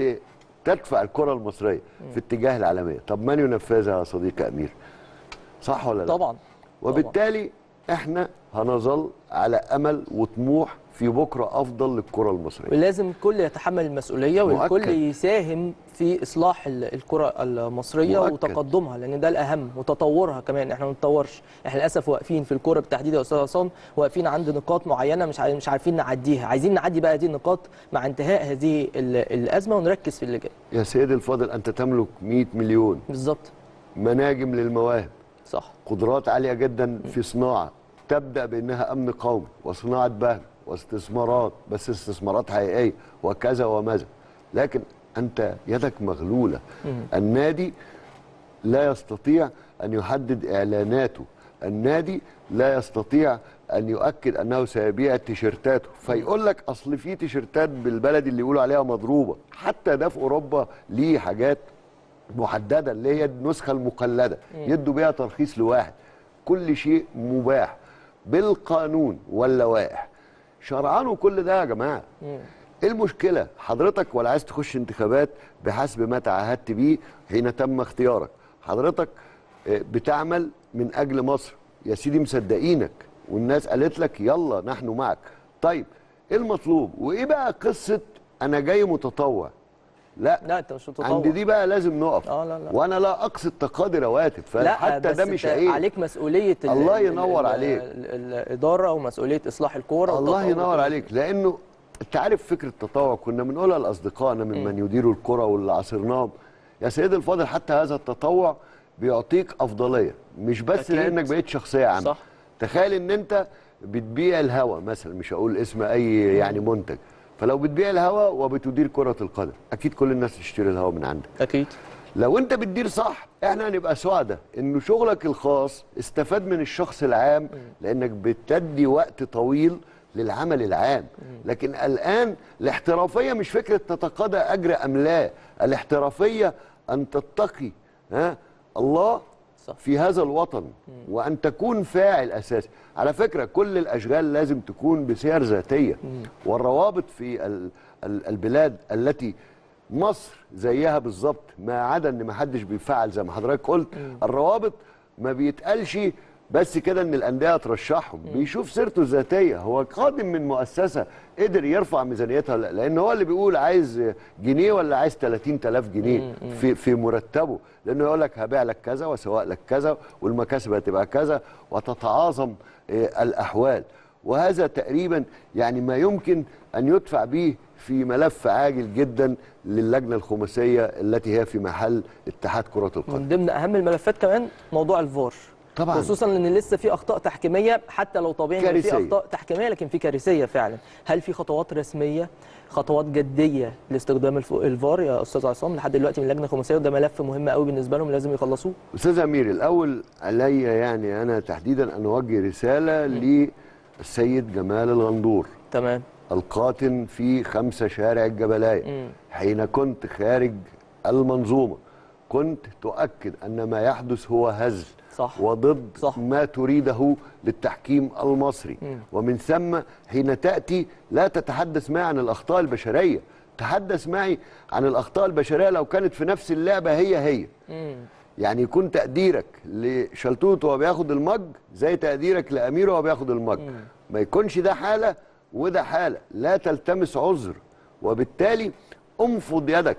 لتدفع الكرة المصرية في اتجاه العالمية طب من ينفذها يا صديقي أمير صح ولا لا طبعا وبالتالي احنا هنظل على امل وطموح في بكره افضل للكره المصريه ولازم الكل يتحمل المسؤوليه والكل مؤكد. يساهم في اصلاح ال- الكره المصريه مؤكد. وتقدمها لان ده الاهم وتطورها كمان احنا ما بنتطورش احنا للاسف واقفين في الكره بالتحديد يا استاذ عصام واقفين عند نقاط معينه مش عارف- مش عارفين نعديها عايزين نعدي بقى هذه النقاط مع انتهاء هذه ال- الازمه ونركز في اللي جاي يا سيدي الفاضل انت تملك 100 مليون بالظبط مناجم للمواهب صح قدرات عاليه جدا في صناعه تبدا بانها امن قومي وصناعه بهج واستثمارات بس استثمارات حقيقيه وكذا وماذا لكن انت يدك مغلوله النادي لا يستطيع ان يحدد اعلاناته النادي لا يستطيع ان يؤكد انه سيبيع تيشيرتاته فيقول لك اصل في تيشيرتات بالبلدي اللي يقولوا عليها مضروبه حتى ده في اوروبا ليه حاجات محدده اللي هي النسخه المقلده يدوا بيها ترخيص لواحد كل شيء مباح بالقانون واللوائح شرعانوا كل ده يا جماعه ايه المشكله حضرتك ولا عايز تخش انتخابات بحسب ما تعهدت بيه حين تم اختيارك حضرتك آه، بتعمل من اجل مصر يا سيدي مصدقينك والناس قالت لك يلا نحن معك طيب ايه المطلوب وايه بقى قصه انا جاي متطوع لا لا انت مش متطور عند دي بقى لازم نقف آه، لا، لا. وانا لا اقصد تقاضي رواتب لا فحتى بس ده مش انت عيب عليك مسؤوليه ال- الله ال- ينور ال- عليك. ال- ال- الاداره ومسؤوليه اصلاح الكوره الله والتطور ينور وكل- عليك لانه انت عارف فكره التطوع كنا بنقولها لاصدقائنا ممن يديروا الكره واللي عاصرناهم يا سيدي الفاضل حتى هذا التطوع بيعطيك افضليه مش بس أكيد. لانك بقيت شخصيه عامه صح. تخيل ان انت بتبيع الهوا مثلا مش هقول اسم اي يعني منتج فلو بتبيع الهوا وبتدير كره القدم اكيد كل الناس تشتري الهوا من عندك اكيد لو انت بتدير صح احنا هنبقى سعداء انه شغلك الخاص استفاد من الشخص العام لانك بتدي وقت طويل للعمل العام لكن الان الاحترافيه مش فكره تتقاضى اجر ام لا الاحترافيه ان تتقي ها الله صح. في هذا الوطن وان تكون فاعل اساسي على فكره كل الاشغال لازم تكون بسير ذاتيه والروابط في ال- ال- البلاد التي مصر زيها بالظبط ما عدا ان ما حدش بيفعل زي ما حضرتك قلت الروابط ما بيتقالش بس كده ان الانديه ترشحهم بيشوف سيرته الذاتيه هو قادم من مؤسسه قدر يرفع ميزانيتها لا- لان هو اللي بيقول عايز جنيه ولا عايز 30000 جنيه في في مرتبه لانه يقول لك هبيع لك كذا واسوق لك كذا والمكاسب هتبقى كذا وتتعاظم آه، الاحوال وهذا تقريبا يعني ما يمكن ان يدفع به في ملف عاجل جدا للجنه الخماسيه التي هي في محل اتحاد كره القدم من ضمن اهم الملفات كمان موضوع الفار طبعاً. خصوصا ان لسه في اخطاء تحكيميه حتى لو طبيعي ان في كارثية. اخطاء تحكيميه لكن في كارثيه فعلا هل في خطوات رسميه خطوات جديه لاستخدام الف- الفار يا استاذ عصام لحد دلوقتي من اللجنه الخماسيه وده ملف مهم قوي بالنسبه لهم لازم يخلصوه استاذ امير الاول عليا يعني انا تحديدا ان اوجه رساله للسيد جمال الغندور تمام القاتل في خمسة شارع الجبلاية مم. حين كنت خارج المنظومة كنت تؤكد أن ما يحدث هو هزل صح. وضد صح. ما تريده للتحكيم المصري مم. ومن ثم حين تأتي لا تتحدث معي عن الأخطاء البشرية تحدث معي عن الأخطاء البشرية لو كانت في نفس اللعبة هي هي مم. يعني يكون تقديرك لشلتوت وهو بياخد المج زي تقديرك لامير وهو بياخد المج ما يكونش ده حاله وده حاله لا تلتمس عذر وبالتالي انفض يدك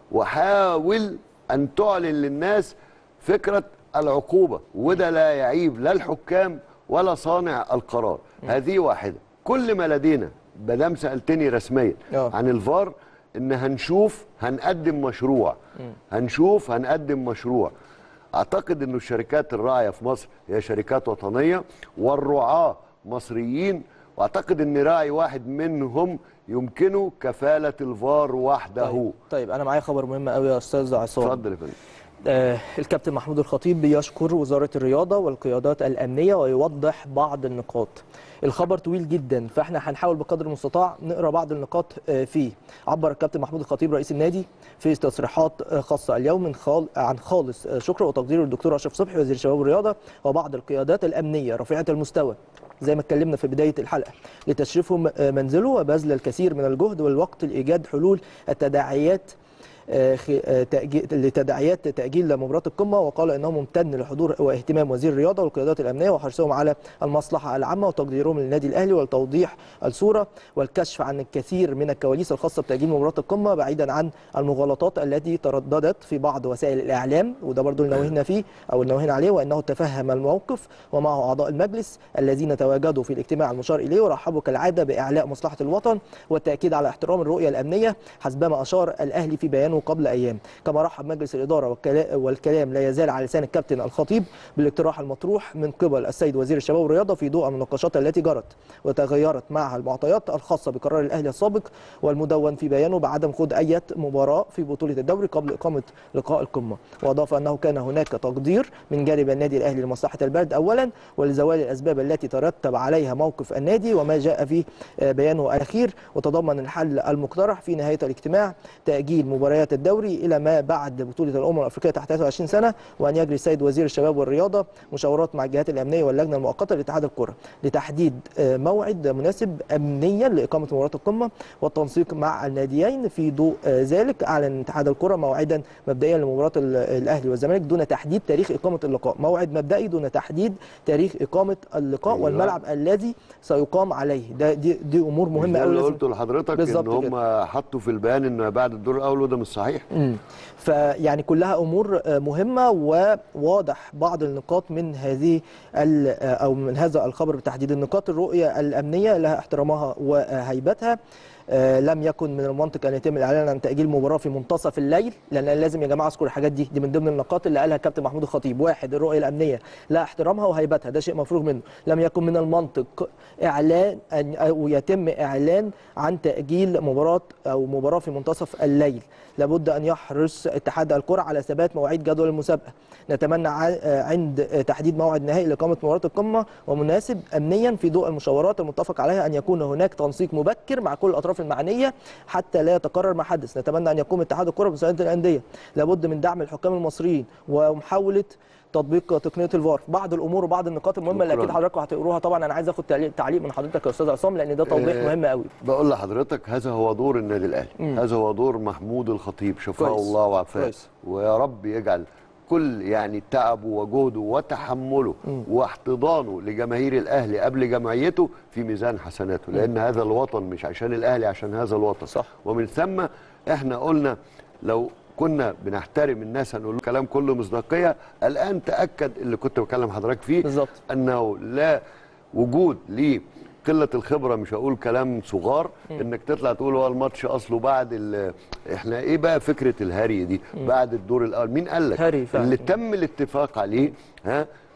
وحاول ان تعلن للناس فكره العقوبه وده لا يعيب لا الحكام ولا صانع القرار هذه واحده كل ما لدينا مادام سالتني رسميا آه. عن الفار ان هنشوف هنقدم مشروع هنشوف هنقدم مشروع اعتقد انه الشركات الراعيه في مصر هي شركات وطنيه والرعاه مصريين واعتقد ان راعي واحد منهم يمكنه كفاله الفار وحده طيب. طيب انا معايا خبر مهم قوي يا استاذ عصام اتفضل يا فندم آه، الكابتن محمود الخطيب بيشكر وزارة الرياضة والقيادات الأمنية ويوضح بعض النقاط الخبر طويل جدا فاحنا هنحاول بقدر المستطاع نقرا بعض النقاط آه، فيه عبر الكابتن محمود الخطيب رئيس النادي في تصريحات آه، خاصة اليوم من خال عن خالص آه، شكر وتقدير الدكتور أشرف صبحي وزير الشباب والرياضة وبعض القيادات الأمنية رفيعة المستوى زي ما اتكلمنا في بداية الحلقة لتشريفهم آه، منزله وبذل الكثير من الجهد والوقت لإيجاد حلول التداعيات آه، خ- آه، تأجي- لتداعيات تأجيل مباراة القمة وقال إنه ممتن لحضور واهتمام وزير الرياضة والقيادات الأمنية وحرصهم على المصلحة العامة وتقديرهم للنادي الأهلي وتوضيح الصورة والكشف عن الكثير من الكواليس الخاصة بتأجيل مباراة القمة بعيدا عن المغالطات التي ترددت في بعض وسائل الإعلام وده برضو اللي نوهنا فيه أو اللي نوهنا عليه وأنه تفهم الموقف ومعه أعضاء المجلس الذين تواجدوا في الاجتماع المشار إليه ورحبوا كالعادة بإعلاء مصلحة الوطن والتأكيد على احترام الرؤية الأمنية حسبما أشار الأهلي في بيانه قبل أيام كما رحب مجلس الإدارة والكلا- والكلام لا يزال على لسان الكابتن الخطيب بالاقتراح المطروح من قبل السيد وزير الشباب والرياضة في ضوء المناقشات التي جرت وتغيرت معها المعطيات الخاصة بقرار الأهلي السابق والمدون في بيانه بعدم خوض أي مباراة في بطولة الدوري قبل إقامة لقاء القمة وأضاف أنه كان هناك تقدير من جانب النادي الأهلي لمصلحة البلد أولا ولزوال الأسباب التي ترتب عليها موقف النادي وما جاء في آه، بيانه الأخير وتضمن الحل المقترح في نهاية الاجتماع تأجيل مباريات الدوري إلى ما بعد بطولة الأمم الأفريقية تحت 23 سنة وأن يجري السيد وزير الشباب والرياضة مشاورات مع الجهات الأمنية واللجنة المؤقتة لاتحاد الكرة لتحديد آه، موعد مناسب أمنيا لإقامة مباراة القمة والتنسيق مع الناديين في ضوء آه، ذلك أعلن اتحاد الكرة موعدا مبدئيا لمباراة ال- الأهلي والزمالك دون تحديد تاريخ إقامة اللقاء موعد مبدئي دون تحديد تاريخ إقامة اللقاء أيوة. والملعب الذي سيقام عليه ده دي, دي أمور مهمة ده أوي اللي لازم قلته لحضرتك ان بالظبط هم حطوا في البيان ان بعد الدور الاول وده مش صحيح مم. فيعني كلها امور آه، مهمه وواضح بعض النقاط من هذه ال- آه، او من هذا الخبر بالتحديد النقاط الرؤيه الامنيه لها احترامها وهيبتها آه، لم يكن من المنطق ان يتم الاعلان عن تاجيل مباراه في منتصف الليل لان لازم يا جماعه اذكر الحاجات دي دي من ضمن النقاط اللي قالها الكابتن محمود الخطيب واحد الرؤيه الامنيه لا احترامها وهيبتها ده شيء مفروغ منه لم يكن من المنطق اعلان أن او يتم اعلان عن تاجيل مباراه او مباراه في منتصف الليل لابد ان يحرص اتحاد الكره على ثبات مواعيد جدول المسابقه نتمنى ع- آه، عند آه، تحديد موعد نهائي لاقامه مباراه القمه ومناسب امنيا في ضوء المشاورات المتفق عليها ان يكون هناك تنسيق مبكر مع كل الاطراف المعنيه حتى لا يتكرر ما حدث نتمنى ان يقوم اتحاد الكره بمساعده الانديه لابد من دعم الحكام المصريين ومحاوله تطبيق تقنيه الفار بعض الامور وبعض النقاط المهمه اللي شكراً. اكيد حضراتكم هتقروها طبعا انا عايز اخد تعليق تعليق من حضرتك يا استاذ عصام لان ده توضيح آه، مهم قوي بقول لحضرتك هذا هو دور النادي الاهلي مم. هذا هو دور محمود الخطيب شفاه كويس. الله وعافاه كويس. ويا رب يجعل كل يعني تعبه وجهده وتحمله مم. واحتضانه لجماهير الاهلي قبل جمعيته في ميزان حسناته لان هذا الوطن مش عشان الاهلي عشان هذا الوطن صح. ومن ثم احنا قلنا لو كنا بنحترم الناس هنقول كلام كله مصداقيه الان تاكد اللي كنت بكلم حضرتك فيه بالظبط. انه لا وجود لقله الخبره مش هقول كلام صغار انك تطلع تقول هو الماتش اصله بعد ال- احنا ايه بقى فكره الهري دي بعد الدور الاول مين قال لك هري فعلا. اللي تم الاتفاق عليه ها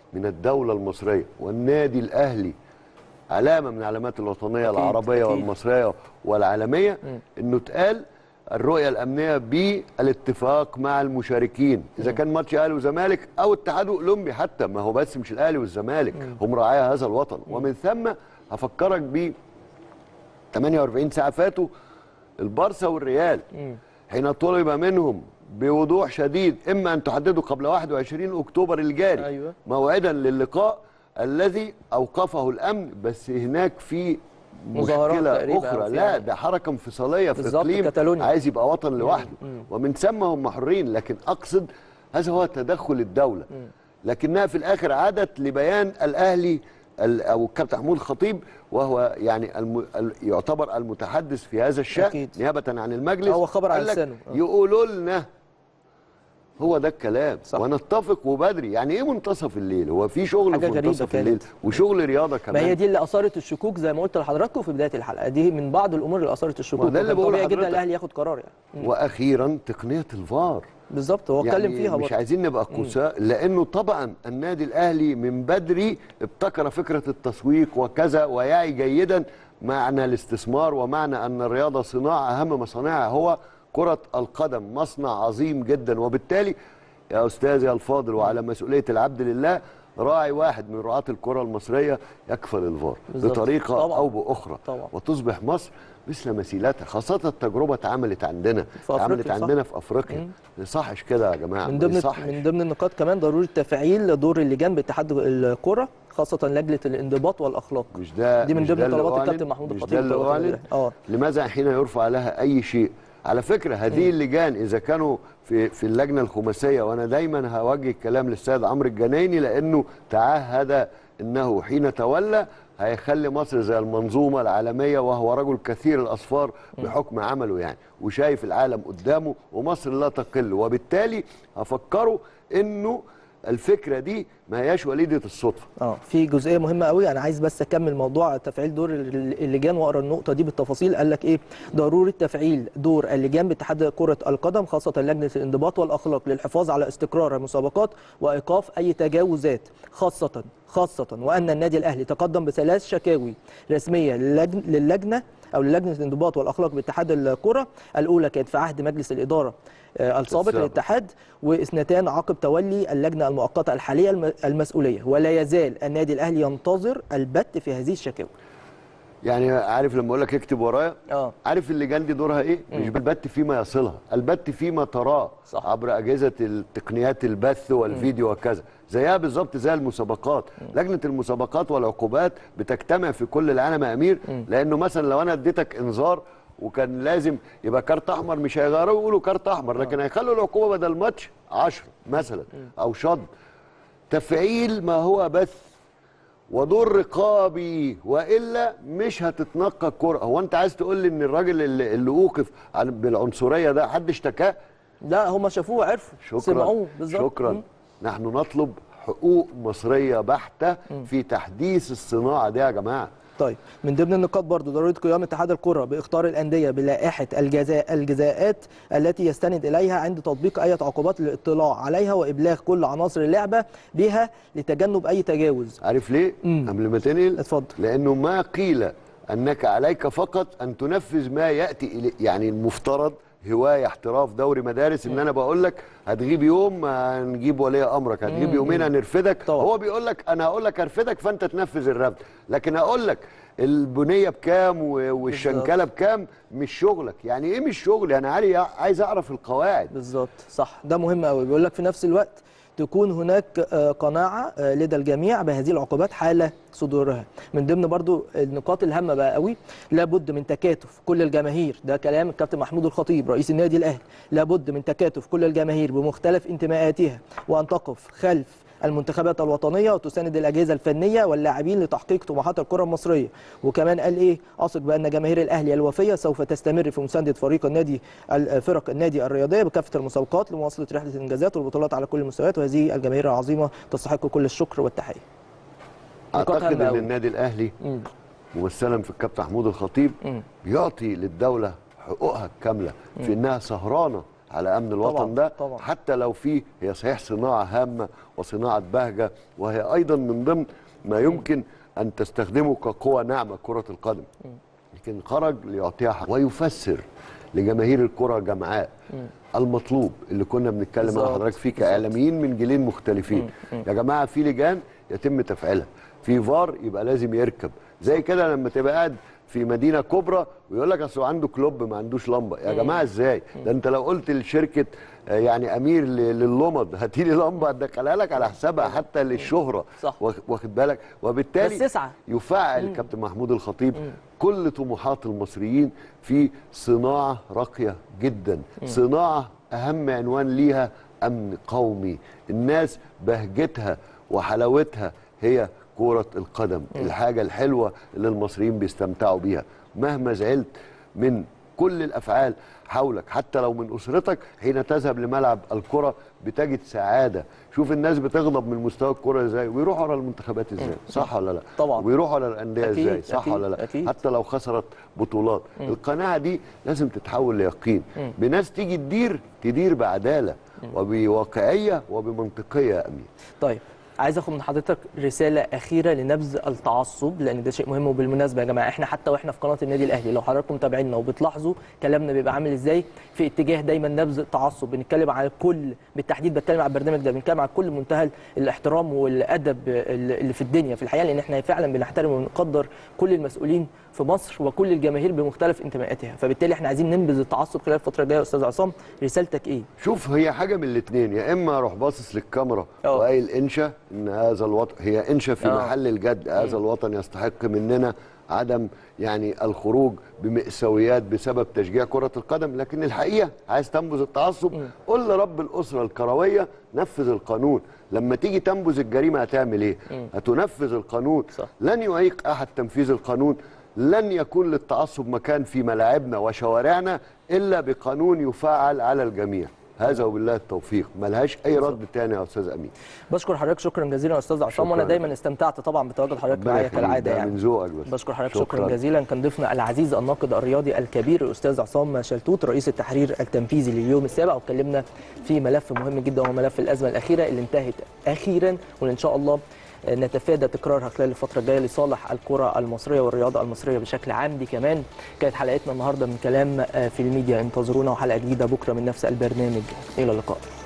من الدوله المصريه والنادي الاهلي علامه من علامات الوطنيه أكيد، العربيه أكيد. والمصريه والعالميه انه اتقال الرؤيه الامنيه بالاتفاق مع المشاركين اذا كان ماتش اهلي وزمالك او اتحاد اولمبي حتى ما هو بس مش الاهلي والزمالك هم رعايا هذا الوطن ومن ثم هفكرك ب 48 ساعه فاتوا البارسا والريال حين طلب منهم بوضوح شديد اما ان تحددوا قبل 21 اكتوبر الجاري أيوة. موعدا للقاء الذي اوقفه الامن بس هناك في مظاهرات مشكله تقريبا أو اخرى في لا يعني. ده حركه انفصاليه في بالظبط، اقليم كاتالونيا. عايز يبقى وطن لوحده ومن ثم هم حرين لكن اقصد هذا هو تدخل الدوله لكنها في الاخر عادت لبيان الاهلي ال- او الكابتن محمود الخطيب وهو يعني الم... ال- يعتبر المتحدث في هذا الشان أكيد. نيابه عن المجلس هو خبر على قال لك لسانه. آه. يقولوا لنا هو ده الكلام صح. ونتفق وبدري يعني ايه منتصف الليل هو في شغل حاجة في غريبة منتصف كانت. الليل وشغل رياضه ما كمان هي دي اللي اثارت الشكوك زي ما قلت لحضراتكم في بدايه الحلقه دي من بعض الامور اللي اثارت الشكوك ما ده اللي وكان بقوله طبيعي جدا لحضرتك. الاهلي ياخد قرار يعني واخيرا تقنيه الفار بالظبط هو اتكلم فيها مش برضه عايزين نبقى قساء لانه طبعا النادي الاهلي من بدري ابتكر فكره التسويق وكذا ويعي جيدا معنى الاستثمار ومعنى ان الرياضه صناعه اهم مصانعها هو كره القدم مصنع عظيم جدا وبالتالي يا استاذي الفاضل وعلى مسؤوليه العبد لله راعي واحد من رعاة الكرة المصرية يكفل الفار بالظبط. بطريقة طبعاً. أو بأخرى طبعاً. وتصبح مصر مثل مثيلاتها خاصة التجربة اتعملت عندنا في أفريقيا، اتعملت صح. عندنا في أفريقيا ما يصحش كده يا جماعة من ما ضمن يصحش. من ضمن النقاط كمان ضروره تفعيل دور اللجان باتحاد الكره خاصه لجنه الانضباط والاخلاق مش ده دي من مش ضمن ده اللي طلبات أعلن؟ الكابتن محمود مش الخطيب ده اللي وطلبات أعلن؟ النادي. اه لماذا حين يرفع لها اي شيء على فكره هذه اللجان اذا كانوا في في اللجنه الخماسيه وانا دايما هوجه الكلام للسيد عمرو الجنايني لانه تعهد انه حين تولى هيخلي مصر زي المنظومه العالميه وهو رجل كثير الاصفار بحكم عمله يعني وشايف العالم قدامه ومصر لا تقل وبالتالي هفكره انه الفكره دي ما هياش وليده الصدفه اه في جزئيه مهمه قوي انا عايز بس اكمل موضوع تفعيل دور ال- اللجان واقرا النقطه دي بالتفاصيل قال لك ايه ضروره تفعيل دور اللجان باتحاد كره القدم خاصه لجنه الانضباط والاخلاق للحفاظ على استقرار المسابقات وايقاف اي تجاوزات خاصه خاصه وان النادي الاهلي تقدم بثلاث شكاوي رسميه للجن- للجنه او للجنه الانضباط والاخلاق باتحاد الكره الاولى كانت في عهد مجلس الاداره آه، السابق السابق. للاتحاد واثنتان عقب تولي اللجنه المؤقته الحاليه الم- المسؤوليه ولا يزال النادي الاهلي ينتظر البت في هذه الشكاوي يعني عارف لما اقول لك اكتب ورايا اه عارف اللجان دي دورها ايه؟ مش بالبت فيما يصلها، البت فيما تراه صح. عبر اجهزه التقنيات البث والفيديو وكذا، زيها بالظبط زي المسابقات، لجنه المسابقات والعقوبات بتجتمع في كل العالم يا امير لانه مثلا لو انا اديتك انذار وكان لازم يبقى كارت احمر مش هيغيروا يقولوا كارت احمر لكن هيخلوا العقوبه بدل ماتش 10 مثلا او شد تفعيل ما هو بث ودور رقابي والا مش هتتنقى الكره هو انت عايز تقول لي ان الراجل اللي, اللي اوقف عن- بالعنصريه ده حد اشتكاه لا هم شافوه وعرفوا شكرا سمعوه بالظبط شكرا مم. نحن نطلب حقوق مصريه بحته في تحديث الصناعه دي يا جماعه طيب من ضمن النقاط برضو ضروره قيام اتحاد الكره باختار الانديه بلائحه الجزاء الجزاءات التي يستند اليها عند تطبيق اي عقوبات للاطلاع عليها وابلاغ كل عناصر اللعبه بها لتجنب اي تجاوز عارف ليه مم. قبل ما تنقل اتفضل. لانه ما قيل انك عليك فقط ان تنفذ ما ياتي إلي يعني المفترض هوايه احتراف دوري مدارس ان انا بقول لك هتغيب يوم هنجيب ولي امرك هتغيب يومين هنرفدك طبعا. هو بيقول لك انا هقول لك هرفدك فانت تنفذ الرفد لكن اقول لك البنيه بكام و- والشنكله بكام مش شغلك يعني ايه مش شغلي انا عاري- عايز اعرف القواعد بالظبط صح ده مهم قوي بيقول لك في نفس الوقت تكون هناك آه، قناعه آه، لدى الجميع بهذه العقوبات حال صدورها من ضمن برضو النقاط الهامه بقى قوي لابد من تكاتف كل الجماهير ده كلام الكابتن محمود الخطيب رئيس النادي الاهلي لابد من تكاتف كل الجماهير بمختلف انتماءاتها وان تقف خلف المنتخبات الوطنيه وتساند الاجهزه الفنيه واللاعبين لتحقيق طموحات الكره المصريه وكمان قال ايه اثق بان جماهير الاهلي الوفيه سوف تستمر في مسانده فريق النادي فرق النادي الرياضيه بكافه المسابقات لمواصله رحله الانجازات والبطولات على كل المستويات وهذه الجماهير العظيمه تستحق كل الشكر والتحيه نقاط اعتقد هامة ان أوي. النادي الاهلي مم. ممثلا في الكابتن محمود الخطيب مم. بيعطي للدوله حقوقها الكامله في انها سهرانه على امن الوطن طبعاً، ده طبعاً. حتى لو في هي صحيح صناعه هامه وصناعه بهجه وهي ايضا من ضمن ما يمكن ان تستخدمه كقوه ناعمه كره القدم لكن خرج ليعطيها حق ويفسر لجماهير الكره جمعاء المطلوب اللي كنا بنتكلم مع بالظبط، حضرتك فيه بالظبط. كاعلاميين من جيلين مختلفين يا جماعه في لجان يتم تفعيلها في فار يبقى لازم يركب زي كده لما تبقى قاعد في مدينه كبرى ويقول لك اصل عنده كلوب ما عندوش لمبه يا جماعه ازاي ده انت لو قلت لشركه آه، يعني امير ل- لللمض هاتي لي لمبه هتدخلها لك على حسابها حتى للشهره صح. واخ- واخد بالك وبالتالي بس اسعى. يفعل كابتن محمود الخطيب كل طموحات المصريين في صناعه راقيه جدا صناعه اهم عنوان ليها امن قومي الناس بهجتها وحلاوتها هي كرة القدم الحاجة الحلوة اللي المصريين بيستمتعوا بيها مهما زعلت من كل الأفعال حولك حتى لو من أسرتك حين تذهب لملعب الكرة بتجد سعادة شوف الناس بتغضب من مستوى الكرة ازاي ويروحوا على المنتخبات ازاي صح ولا لا طبعاً. ويروحوا على الأندية أكيد، ازاي صح أكيد، ولا لا أكيد. حتى لو خسرت بطولات القناعة دي لازم تتحول ليقين بناس تيجي تدير تدير بعدالة وبواقعية وبمنطقية يا أمين طيب عايز اخد من حضرتك رساله اخيره لنبذ التعصب لان ده شيء مهم وبالمناسبه يا جماعه احنا حتى واحنا في قناه النادي الاهلي لو حضراتكم متابعينا وبتلاحظوا كلامنا بيبقى عامل ازاي في اتجاه دايما نبذ التعصب بنتكلم على الكل بالتحديد بتكلم على البرنامج ده بنتكلم على كل منتهى الاحترام والادب اللي في الدنيا في الحقيقه لان احنا فعلا بنحترم ونقدر كل المسؤولين في مصر وكل الجماهير بمختلف انتماءاتها فبالتالي احنا عايزين ننبذ التعصب خلال الفتره الجايه يا استاذ عصام رسالتك ايه شوف هي حاجه من الاثنين يا اما اروح باصص للكاميرا أه. وقايل انشا ان هذا الوطن هي انشا في أه. محل الجد هذا الوطن يستحق مننا عدم يعني الخروج بمأساويات بسبب تشجيع كرة القدم لكن الحقيقة عايز تنبذ التعصب قول لرب الأسرة الكروية نفذ القانون لما تيجي تنبذ الجريمة هتعمل ايه هتنفذ القانون صح. لن يعيق أحد تنفيذ القانون لن يكون للتعصب مكان في ملاعبنا وشوارعنا إلا بقانون يفعل على الجميع هذا وبالله التوفيق ملهاش أي رد تاني يا أستاذ أمين بشكر حضرتك شكرا جزيلا يا استاذ عصام وانا شكراً. دايما استمتعت طبعا بتواجد حضرتك ربنا معايا يخليك، كالعاده ده يعني من ذوقك بس بشكر حضرتك شكرا, شكرا جزيلا كان ضيفنا العزيز الناقد الرياضي الكبير الاستاذ عصام شلتوت رئيس التحرير التنفيذي لليوم السابع واتكلمنا في ملف مهم جدا وهو ملف الازمه الاخيره اللي انتهت اخيرا واللي ان شاء الله نتفادى تكرارها خلال الفتره الجايه لصالح الكره المصريه والرياضه المصريه بشكل عام دي كمان كانت حلقتنا النهارده من كلام في الميديا انتظرونا وحلقه جديده بكره من نفس البرنامج الى اللقاء